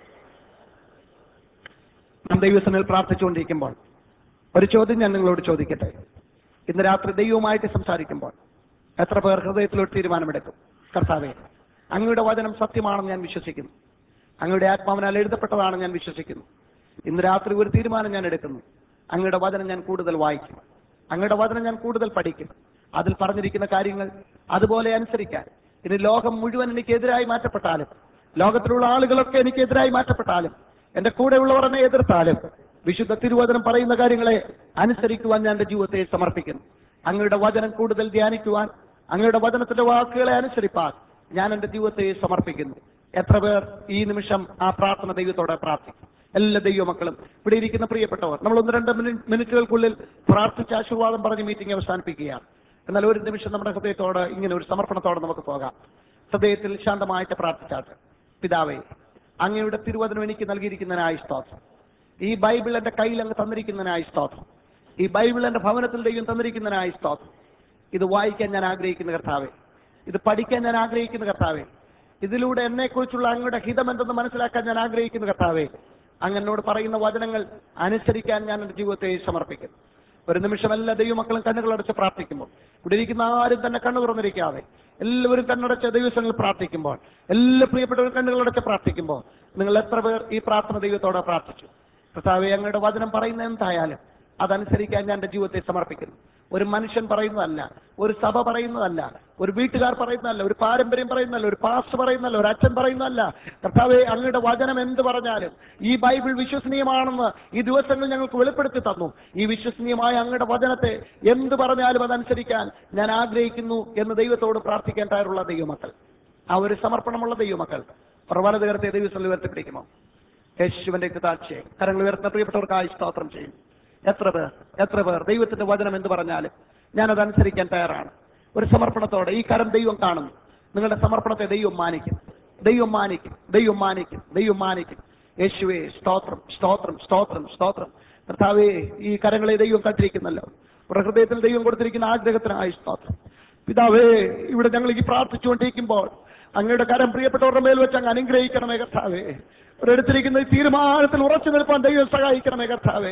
Speaker 1: നാം ദൈവസനിൽ പ്രാർത്ഥിച്ചുകൊണ്ടിരിക്കുമ്പോൾ ഒരു ചോദ്യം ഞാൻ നിങ്ങളോട് ചോദിക്കട്ടെ ഇന്ന് രാത്രി ദൈവവുമായിട്ട് സംസാരിക്കുമ്പോൾ എത്ര പേർ ഹൃദയത്തിലൊരു തീരുമാനമെടുക്കും കർത്താവേ അങ്ങയുടെ വചനം സത്യമാണെന്ന് ഞാൻ വിശ്വസിക്കുന്നു അങ്ങയുടെ ആത്മാവിനാൽ എഴുതപ്പെട്ടതാണ് ഞാൻ വിശ്വസിക്കുന്നു ഇന്ന് രാത്രി ഒരു തീരുമാനം ഞാൻ എടുക്കുന്നു അങ്ങയുടെ വചനം ഞാൻ കൂടുതൽ വായിക്കും അങ്ങയുടെ വചനം ഞാൻ കൂടുതൽ പഠിക്കും അതിൽ പറഞ്ഞിരിക്കുന്ന കാര്യങ്ങൾ അതുപോലെ അനുസരിക്കാൻ ഇനി ലോകം മുഴുവൻ എനിക്കെതിരായി മാറ്റപ്പെട്ടാലും ലോകത്തിലുള്ള ആളുകളൊക്കെ എനിക്കെതിരായി മാറ്റപ്പെട്ടാലും എന്റെ കൂടെയുള്ളവർ എന്നെ എതിർത്താലും വിശുദ്ധ തിരുവചനം പറയുന്ന കാര്യങ്ങളെ അനുസരിക്കുവാൻ ഞാൻ എന്റെ ജീവിതത്തെ സമർപ്പിക്കുന്നു അങ്ങയുടെ വചനം കൂടുതൽ ധ്യാനിക്കുവാൻ അങ്ങയുടെ വചനത്തിന്റെ വാക്കുകളെ അനുസരിപ്പാൻ ഞാൻ എന്റെ ജീവിതത്തെ സമർപ്പിക്കുന്നു എത്ര പേർ ഈ നിമിഷം ആ പ്രാർത്ഥന ദൈവത്തോടെ പ്രാർത്ഥിക്കും എല്ലാ ദൈവമക്കളും ഇവിടെ ഇരിക്കുന്ന പ്രിയപ്പെട്ടവർ നമ്മൾ ഒന്ന് രണ്ട് മിനി- മിനിറ്റുകൾക്കുള്ളിൽ പ്രാർത്ഥിച്ച ആശീർവാദം പറഞ്ഞ് മീറ്റിംഗ് അവസാനിപ്പിക്കുകയാണ് എന്നാൽ ഒരു നിമിഷം നമ്മുടെ ഹൃദയത്തോട് ഇങ്ങനെ ഒരു സമർപ്പണത്തോടെ നമുക്ക് പോകാം ഹൃദയത്തിൽ ശാന്തമായിട്ട് പ്രാർത്ഥിച്ചാട്ട് പിതാവേ അങ്ങയുടെ തിരുവചനം എനിക്ക് നൽകിയിരിക്കുന്നതിനായി സ്തോത്രം ഈ ബൈബിൾ എന്റെ കയ്യിൽ അങ്ങ് തന്നിരിക്കുന്നതിനായി സ്തോത്രം ഈ ബൈബിൾ എന്റെ ഭവനത്തിൽ ദൈവം തന്നിരിക്കുന്നതിനായി സ്തോത്രം ഇത് വായിക്കാൻ ഞാൻ ആഗ്രഹിക്കുന്ന കർത്താവേ ഇത് പഠിക്കാൻ ഞാൻ ആഗ്രഹിക്കുന്ന കർത്താവേ ഇതിലൂടെ എന്നെക്കുറിച്ചുള്ള അങ്ങയുടെ ഹിതം എന്തെന്ന് മനസ്സിലാക്കാൻ ഞാൻ ആഗ്രഹിക്കുന്ന കർത്താവേ അങ്ങനോട് പറയുന്ന വചനങ്ങൾ അനുസരിക്കാൻ ഞാൻ എന്റെ ജീവിതത്തെ സമർപ്പിക്കുന്നു ഒരു നിമിഷം എല്ലാ ദൈവമക്കളും കണ്ണുകളടച്ച് പ്രാർത്ഥിക്കുമ്പോൾ ഇവിടെ ഇരിക്കുന്ന ആരും തന്നെ കണ്ണു തുറന്നിരിക്കാതെ എല്ലാവരും കണ്ണടച്ച ദൈവസങ്ങളിൽ പ്രാർത്ഥിക്കുമ്പോൾ എല്ലാ പ്രിയപ്പെട്ടവരും കണ്ണുകളടച്ച് പ്രാർത്ഥിക്കുമ്പോൾ നിങ്ങൾ എത്ര പേർ ഈ പ്രാർത്ഥന ദൈവത്തോടെ പ്രാർത്ഥിച്ചു കർത്താവെ അങ്ങയുടെ വചനം പറയുന്ന എന്തായാലും അതനുസരിക്കാൻ ഞാൻ എന്റെ ജീവിതത്തെ സമർപ്പിക്കുന്നു ഒരു മനുഷ്യൻ പറയുന്നതല്ല ഒരു സഭ പറയുന്നതല്ല ഒരു വീട്ടുകാർ പറയുന്നതല്ല ഒരു പാരമ്പര്യം പറയുന്നതല്ല ഒരു പാസ് പറയുന്നതല്ല ഒരു അച്ഛൻ പറയുന്നതല്ല കർത്താവെ അങ്ങയുടെ വചനം എന്ത് പറഞ്ഞാലും ഈ ബൈബിൾ വിശ്വസനീയമാണെന്ന് ഈ ദിവസങ്ങൾ ഞങ്ങൾക്ക് വെളിപ്പെടുത്തി തന്നു ഈ വിശ്വസനീയമായ അങ്ങയുടെ വചനത്തെ എന്ത് പറഞ്ഞാലും അതനുസരിക്കാൻ ഞാൻ ആഗ്രഹിക്കുന്നു എന്ന് ദൈവത്തോട് പ്രാർത്ഥിക്കാൻ തയ്യാറുള്ള ദൈവമക്കൾ ആ ഒരു സമർപ്പണമുള്ള ദൈവമക്കൾ പ്രവലത ഉയർത്തിയ ദൈവസ്ഥലിൽ ഉയർത്തിപ്പിടിക്കുമോ യേശുവിന്റെ കൃതാക്ഷയെ കരങ്ങൾ ഉയർത്തുന്ന പ്രിയപ്പെട്ടവർക്കായി സ്തോത്രം ചെയ്യും എത്ര പേർ എത്ര പേർ ദൈവത്തിന്റെ വചനം എന്ന് പറഞ്ഞാലും ഞാനത് അനുസരിക്കാൻ തയ്യാറാണ് ഒരു സമർപ്പണത്തോടെ ഈ കരം ദൈവം കാണുന്നു നിങ്ങളുടെ സമർപ്പണത്തെ ദൈവം മാനിക്കും ദൈവം മാനിക്കും ദൈവം മാനിക്കും ദൈവം മാനിക്കും യേശുവേ സ്തോത്രം സ്തോത്രം സ്തോത്രം സ്തോത്രം കർത്താവേ ഈ കരങ്ങളെ ദൈവം കണ്ടിരിക്കുന്നല്ലോ ഒരു ഹൃദയത്തിൽ ദൈവം കൊടുത്തിരിക്കുന്ന ആഗ്രഹത്തിനായി സ്തോത്രം പിതാവേ ഇവിടെ ഞങ്ങൾ ഈ പ്രാർത്ഥിച്ചുകൊണ്ടിരിക്കുമ്പോൾ അങ്ങയുടെ കരം പ്രിയപ്പെട്ടവരുടെ മേൽ വെച്ച് അങ്ങ് അനുഗ്രഹിക്കണമേ കർത്താവേ ഒരെടുത്തിരിക്കുന്ന ഈ തീരുമാനത്തിൽ ഉറച്ചു നിൽപ്പാൻ ദൈവം സഹായിക്കണമേ കർത്താവേ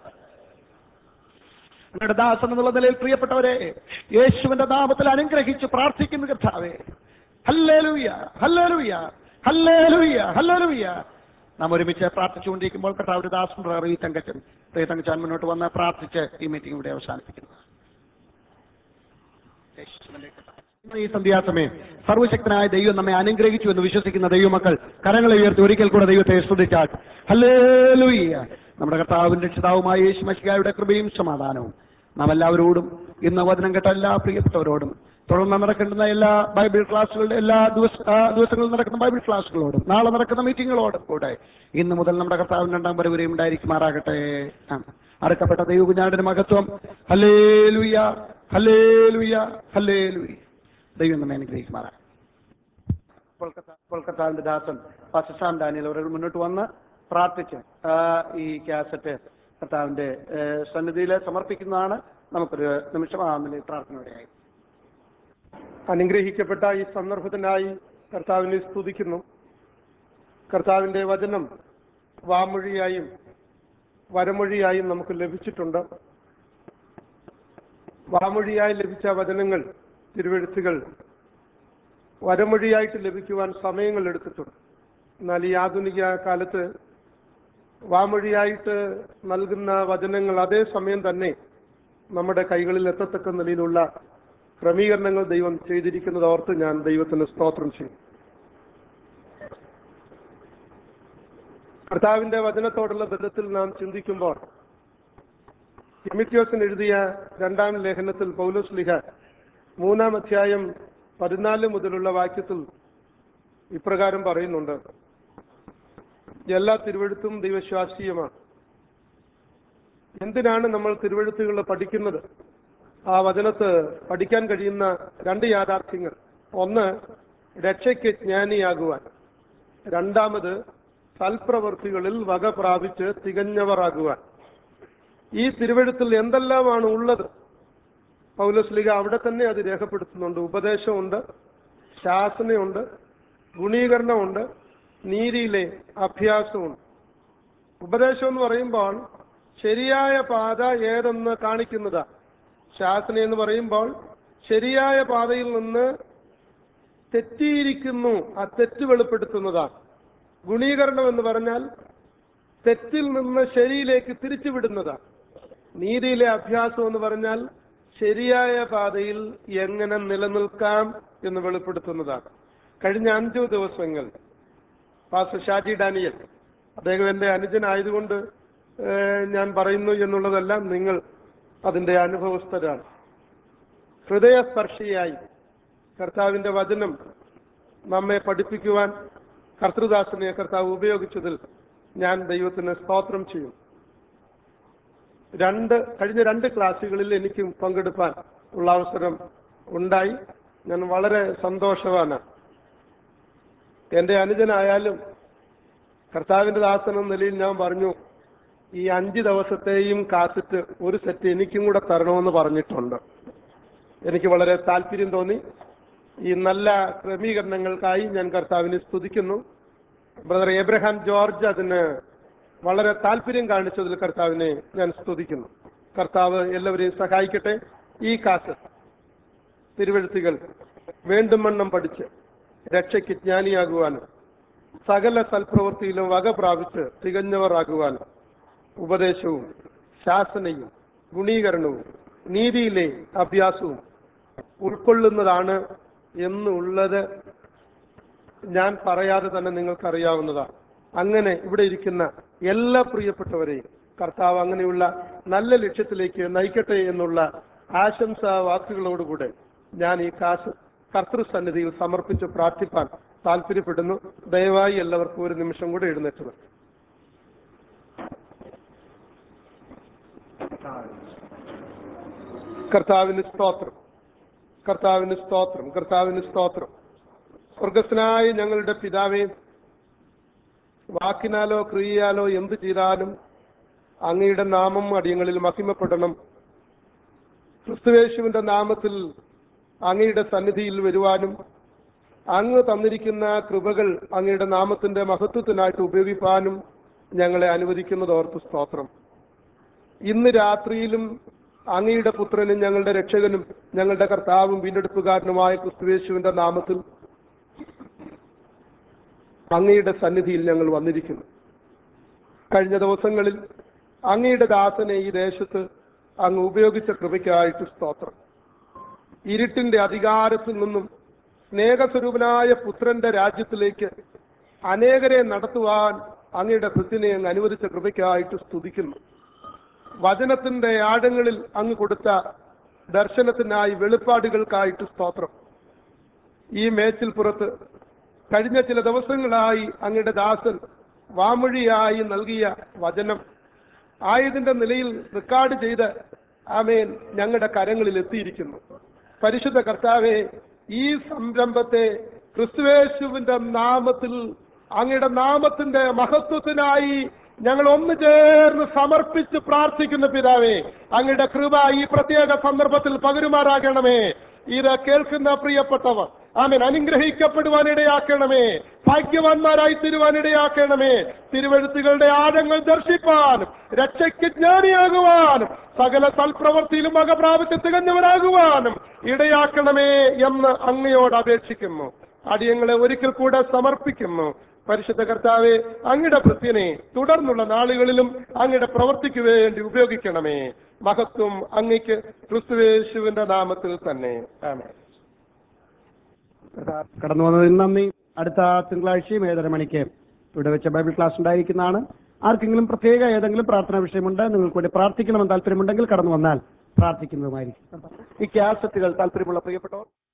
Speaker 1: അങ്ങയുടെ ദാസൻ എന്നുള്ള നിലയിൽ പ്രിയപ്പെട്ടവരെ യേശുവിന്റെ നാമത്തിൽ അനുഗ്രഹിച്ച് പ്രാർത്ഥിക്കുന്നു കർത്താവേ ഹല്ലേലൂയ ഹല്ലേലൂയ ഹല്ലേലൂയ ഹല്ലേലൂയ നാം ഒരുമിച്ച് പ്രാർത്ഥിച്ചുകൊണ്ടിരിക്കുമ്പോൾ കർത്താവ് ഒരു ദാസൻ റീ തങ്കച്ചൻ റീ തങ്കച്ചാൻ മുന്നോട്ട് വന്ന് പ്രാർത്ഥിച്ച് ഈ മീറ്റിംഗ് ഇവിടെ അവസാനിപ്പിക്കുന്നു യേശുവിന്റെ കൃപ. ഇന്ന് ഈ സന്ധ്യാസമയം സർവശക്തനായ ദൈവം നമ്മെ അനുഗ്രഹിച്ചു എന്ന് വിശ്വസിക്കുന്ന ദൈവമക്കൾ കരങ്ങളെ ഉയർത്തി ഒരിക്കൽ കൂടെ ദൈവത്തെ സ്തുതിച്ചാൽ ഹല്ലേലൂയ്യ നമ്മുടെ കർത്താവിന്റെ രക്ഷിതാവുമായ യേശു മഷികായുടെ കൃപയും സമാധാനവും നാം എല്ലാവരോടും ഇന്ന് വചനം കേട്ട എല്ലാ പ്രിയപ്പെട്ടവരോടും തുടർന്ന് നടക്കുന്ന എല്ലാ ബൈബിൾ ക്ലാസ്സുകളുടെ എല്ലാ ദിവസ ആ, ദിവസങ്ങളിലും നടക്കുന്ന ബൈബിൾ ക്ലാസ്സുകളോടും നാളെ നടക്കുന്ന മീറ്റിങ്ങുകളോടും കൂടെ ഇന്ന് മുതൽ നമ്മുടെ കർത്താവിന്റെ രണ്ടാം വരവരെയും ഉണ്ടായിരിക്കുമാറാകട്ടെ ആമേൻ. അറുക്കപ്പെട്ട ദൈവകുഞ്ഞാടിന്റെ മഹത്വം ഹല്ലേലൂയ ഹല്ലേലൂയ ഹല്ലേലൂയ ദൈവം നമ്മെ അനുഗ്രഹിക്കുമാറാകട്ടെ കൊൽക്കത്ത കൊൽക്കത്താവിന്റെ ദാസൻ പാകിസ്ഥാൻ ഡാനിയൽ അവർ മുന്നോട്ട് വന്ന് പ്രാർത്ഥിച്ച് ആ, ഈ കാസറ്റ് കർത്താവിന്റെ സന്നിധിയിൽ സമർപ്പിക്കുന്നതാണ് നമുക്കൊരു നിമിഷം ആ നിലയിൽ പ്രാർത്ഥനയോടെയായി
Speaker 2: അനുഗ്രഹിക്കപ്പെട്ട ഈ സന്ദർഭത്തിനായി കർത്താവിനെ സ്തുതിക്കുന്നു കർത്താവിന്റെ വചനം വാമൊഴിയായും വരമൊഴിയായും നമുക്ക് ലഭിച്ചിട്ടുണ്ട് വാമൊഴിയായി ലഭിച്ച വചനങ്ങൾ തിരുവെഴുത്തുകൾ വരമൊഴിയായിട്ട് ലഭിക്കുവാൻ സമയങ്ങൾ എടുത്തിട്ടുണ്ട് എന്നാൽ ഈ ആധുനിക കാലത്ത് വാമൊഴിയായിട്ട് നൽകുന്ന വചനങ്ങൾ അതേ സമയം തന്നെ നമ്മുടെ കൈകളിൽ എത്തത്തക്ക നിലയിലുള്ള ക്രമീകരണങ്ങൾ ദൈവം ചെയ്തിരിക്കുന്നത് ഓർത്ത് ഞാൻ ദൈവത്തിന് സ്തോത്രം ചെയ്യും കർത്താവിന്റെ വചനത്തോടുള്ള ബന്ധത്തിൽ നാം ചിന്തിക്കുമ്പോൾ തിമിത്യോസിന് എഴുതിയ രണ്ടാം ലേഖനത്തിൽ പൗലോസ് ലിഹ മൂന്നാം അധ്യായം പതിനാല് മുതലുള്ള വാക്യത്തിൽ ഇപ്രകാരം പറയുന്നുണ്ട് എല്ലാ തിരുവഴുത്തും ദൈവശ്വാസീയമാണ് എന്തിനാണ് നമ്മൾ തിരുവഴുത്തുകൾ പഠിക്കുന്നത് ആ വചനത്ത് പഠിക്കാൻ കഴിയുന്ന രണ്ട് യാഥാർത്ഥ്യങ്ങൾ ഒന്ന് രക്ഷയ്ക്ക് ജ്ഞാനിയാകുവാൻ രണ്ടാമത് സൽപ്രവർത്തികളിൽ വക പ്രാപിച്ച് തികഞ്ഞവരാകുവാൻ ഈ തിരുവഴുത്തിൽ എന്തെല്ലാമാണ് ഉള്ളത് പൗലസ്ലിക അവിടെ തന്നെ അത് രേഖപ്പെടുത്തുന്നുണ്ട് ഉപദേശമുണ്ട് ശാസനയുണ്ട് ഗുണീകരണമുണ്ട് നീതിയിലെ അഭ്യാസമുണ്ട് ഉപദേശം എന്ന് പറയുമ്പോൾ ശരിയായ പാത ഏതെന്ന് കാണിക്കുന്നതാ ശാസന എന്ന് പറയുമ്പോൾ ശരിയായ പാതയിൽ നിന്ന് തെറ്റിയിരിക്കുന്നു ആ തെറ്റ് വെളിപ്പെടുത്തുന്നതാണ് ഗുണീകരണം എന്ന് പറഞ്ഞാൽ തെറ്റിൽ നിന്ന് ശരിയിലേക്ക് തിരിച്ചുവിടുന്നതാണ് നീതിയിലെ അഭ്യാസം എന്ന് പറഞ്ഞാൽ ശരിയായ പാതയിൽ എങ്ങനെ നിലനിൽക്കാം എന്ന് വെളിപ്പെടുത്തുന്നതാണ് കഴിഞ്ഞ അഞ്ചു ദിവസങ്ങൾ പാസ്റ്റർ ഷാജി ഡാനിയൽ അദ്ദേഹം എൻ്റെ അനുജനായതുകൊണ്ട് ഏഹ്, ഞാൻ പറയുന്നു എന്നുള്ളതെല്ലാം നിങ്ങൾ അതിൻ്റെ അനുഭവസ്ഥരാണ് ഹൃദയസ്പർശിയായി കർത്താവിൻ്റെ വചനം നമ്മെ പഠിപ്പിക്കുവാൻ കർത്തൃദാസനെ കർത്താവ് ഉപയോഗിച്ചതിൽ ഞാൻ ദൈവത്തിന് സ്തോത്രം ചെയ്യും രണ്ട് കഴിഞ്ഞ രണ്ട് ക്ലാസ്സുകളിൽ എനിക്കും പങ്കെടുപ്പാൻ ഉള്ള അവസരം ഉണ്ടായി ഞാൻ വളരെ സന്തോഷവാനാണ് എൻ്റെ അനുജനായാലും കർത്താവിൻ്റെ ദാസൻ എന്ന നിലയിൽ ഞാൻ പറഞ്ഞു ഈ അഞ്ച് ദിവസത്തെയും കാസറ്റ് ഒരു സെറ്റ് എനിക്കും കൂടെ തരണമെന്ന് പറഞ്ഞിട്ടുണ്ട് എനിക്ക് വളരെ താല്പര്യം തോന്നി ഈ നല്ല ക്രമീകരണങ്ങൾക്കായി ഞാൻ കർത്താവിനെ സ്തുതിക്കുന്നു ബ്രദർ എബ്രഹാം ജോർജ് അതിന് വളരെ താല്പര്യം കാണിച്ചതിൽ കർത്താവിനെ ഞാൻ സ്തുതിക്കുന്നു കർത്താവ് എല്ലാവരെയും സഹായിക്കട്ടെ ഈ കാസറ്റ് തിരുവഴുത്തുകൾ വേണ്ടും വണ്ണം പഠിച്ച് രക്ഷയ്ക്ക് ജ്ഞാനിയാകുവാനും സകല സൽപ്രവൃത്തിയിലും വക പ്രാപിച്ച് തികഞ്ഞവരാകുവാനും ഉപദേശവും ശാസനയും ഗുണീകരണവും നീതിയിലെ അഭ്യാസവും ഉൾക്കൊള്ളുന്നതാണ് എന്നുള്ളത് ഞാൻ പറയാതെ തന്നെ നിങ്ങൾക്കറിയാവുന്നതാണ് അങ്ങനെ ഇവിടെ ഇരിക്കുന്ന എല്ലാ പ്രിയപ്പെട്ടവരെയും കർത്താവ് അങ്ങനെയുള്ള നല്ല ലക്ഷ്യത്തിലേക്ക് നയിക്കട്ടെ എന്നുള്ള ആശംസ വാക്കുകളോടുകൂടെ ഞാൻ ഈ കാശ് കർത്തൃസന്നിധിയിൽ സമർപ്പിച്ച് പ്രാർത്ഥിപ്പാൻ താല്പര്യപ്പെടുന്നു ദയവായി എല്ലാവർക്കും ഒരു നിമിഷം കൂടെ എഴുന്നേറ്റത് കർത്താവിന് സ്തോത്രം കർത്താവിന് സ്തോത്രം കർത്താവിന് സ്തോത്രം സ്വർഗസ്നായ ഞങ്ങളുടെ പിതാവേ വാക്കിനാലോ ക്രിയയാലോ എന്ത് ചെയ്താലും അങ്ങയുടെ നാമം അടിയങ്ങളിൽ മഹിമപ്പെടണം ക്രിസ്തുവേശുവിന്റെ നാമത്തിൽ അങ്ങയുടെ സന്നിധിയിൽ വരുവാനും അങ്ങ് തന്നിരിക്കുന്ന കൃപകൾ അങ്ങയുടെ നാമത്തിന്റെ മഹത്വത്തിനായിട്ട് ഉപയോഗിപ്പാനും ഞങ്ങളെ അനുവദിക്കുന്നത് ഓർത്ത് സ്തോത്രം ഇന്ന് രാത്രിയിലും അങ്ങയുടെ പുത്രനും ഞങ്ങളുടെ രക്ഷകനും ഞങ്ങളുടെ കർത്താവും വീണ്ടെടുപ്പുകാരനുമായ ക്രിസ്തുവേശുവിന്റെ നാമത്തിൽ അങ്ങയുടെ സന്നിധിയിൽ ഞങ്ങൾ വന്നിരിക്കുന്നു കഴിഞ്ഞ ദിവസങ്ങളിൽ അങ്ങയുടെ ദാസനെ ഈ ദേശത്ത് അങ്ങ് ഉപയോഗിച്ച കൃപയ്ക്കായിട്ട് സ്തോത്രം ഇരുട്ടിന്റെ അധികാരത്തിൽ നിന്നും സ്നേഹസ്വരൂപനായ പുത്രന്റെ രാജ്യത്തിലേക്ക് അനേകരെ നടത്തുവാൻ അങ്ങയുടെ കൃത്യനെ അങ്ങ് അനുവദിച്ച കൃപയ്ക്കായിട്ട് സ്തുതിക്കുന്നു വചനത്തിന്റെ ആഴങ്ങളിൽ അങ്ങ് കൊടുത്ത ദർശനത്തിനായി വെളിപ്പാടുകൾക്കായിട്ട് സ്തോത്രം ഈ മേച്ചിൽ പുറത്ത് കഴിഞ്ഞ ചില ദിവസങ്ങളായി അങ്ങയുടെ ദാസൻ വാമൊഴിയായി നൽകിയ വചനം ആയതിന്റെ നിലയിൽ റെക്കോർഡ് ചെയ്ത് ആമേൻ ഞങ്ങളുടെ കരങ്ങളിൽ എത്തിയിരിക്കുന്നു പരിശുദ്ധ കർത്താവെ ഈ സംരംഭത്തെ ക്രിസ്തുവേശുവിന്റെ നാമത്തിൽ അങ്ങയുടെ നാമത്തിന്റെ മഹത്വത്തിനായി ഞങ്ങൾ ഒന്ന് ചേർന്ന് സമർപ്പിച്ച് പ്രാർത്ഥിക്കുന്ന പിതാവേ അങ്ങയുടെ കൃപ ഈ പ്രത്യേക സന്ദർഭത്തിൽ പകരുമാറാകണമേ ഇത് കേൾക്കുന്ന പ്രിയപ്പെട്ടവർ ആമേൻ അനുഗ്രഹിക്കപ്പെടുവാൻ ഇടയാക്കണമേ ഭാഗ്യവാന്മാരായി തീരുവാൻ ഇടയാക്കണമേ തിരുവഴുത്തുകളുടെ ആഴങ്ങൾ ദർശിപ്പാനും രക്ഷയ്ക്ക് ജ്ഞാനിയാകുവാനും സകല സൽപ്രവൃത്തിയിലും വക പ്രാപിച്ച് തികഞ്ഞവരാകുവാനും ഇടയാക്കണമേ എന്ന് അങ്ങയോട് അപേക്ഷിക്കുന്നു അടിയങ്ങളെ ഒരിക്കൽ കൂടെ സമർപ്പിക്കുന്നു പരിശുദ്ധ കർത്താവെ അങ്ങയുടെ ഭൃത്യനെ തുടർന്നുള്ള നാളുകളിലും അങ്ങയുടെ പ്രവർത്തിക്ക് വേണ്ടി ഉപയോഗിക്കണമേ മഹത്വം അങ്ങയ്ക്ക് ക്രിസ്തുവേശുവിന്റെ നാമത്തിൽ തന്നെ ആമേൻ
Speaker 1: കടന്നു വന്നതിന് നന്ദി അടുത്ത തിങ്കളാഴ്ചയും ഏഴര മണിക്ക് ഇവിടെ വെച്ച ബൈബിൾ ക്ലാസ് ഉണ്ടായിരിക്കുന്നതാണ് ആർക്കെങ്കിലും പ്രത്യേക ഏതെങ്കിലും പ്രാർത്ഥനാ വിഷയമുണ്ട് നിങ്ങൾക്ക് വേണ്ടി പ്രാർത്ഥിക്കണമെന്ന് താല്പര്യമുണ്ടെങ്കിൽ കടന്നു വന്നാൽ പ്രാർത്ഥിക്കുന്നതുമായിരിക്കും ഈ ക്യാസറ്റുകൾ താല്പര്യമുള്ള പ്രിയപ്പെട്ടവർ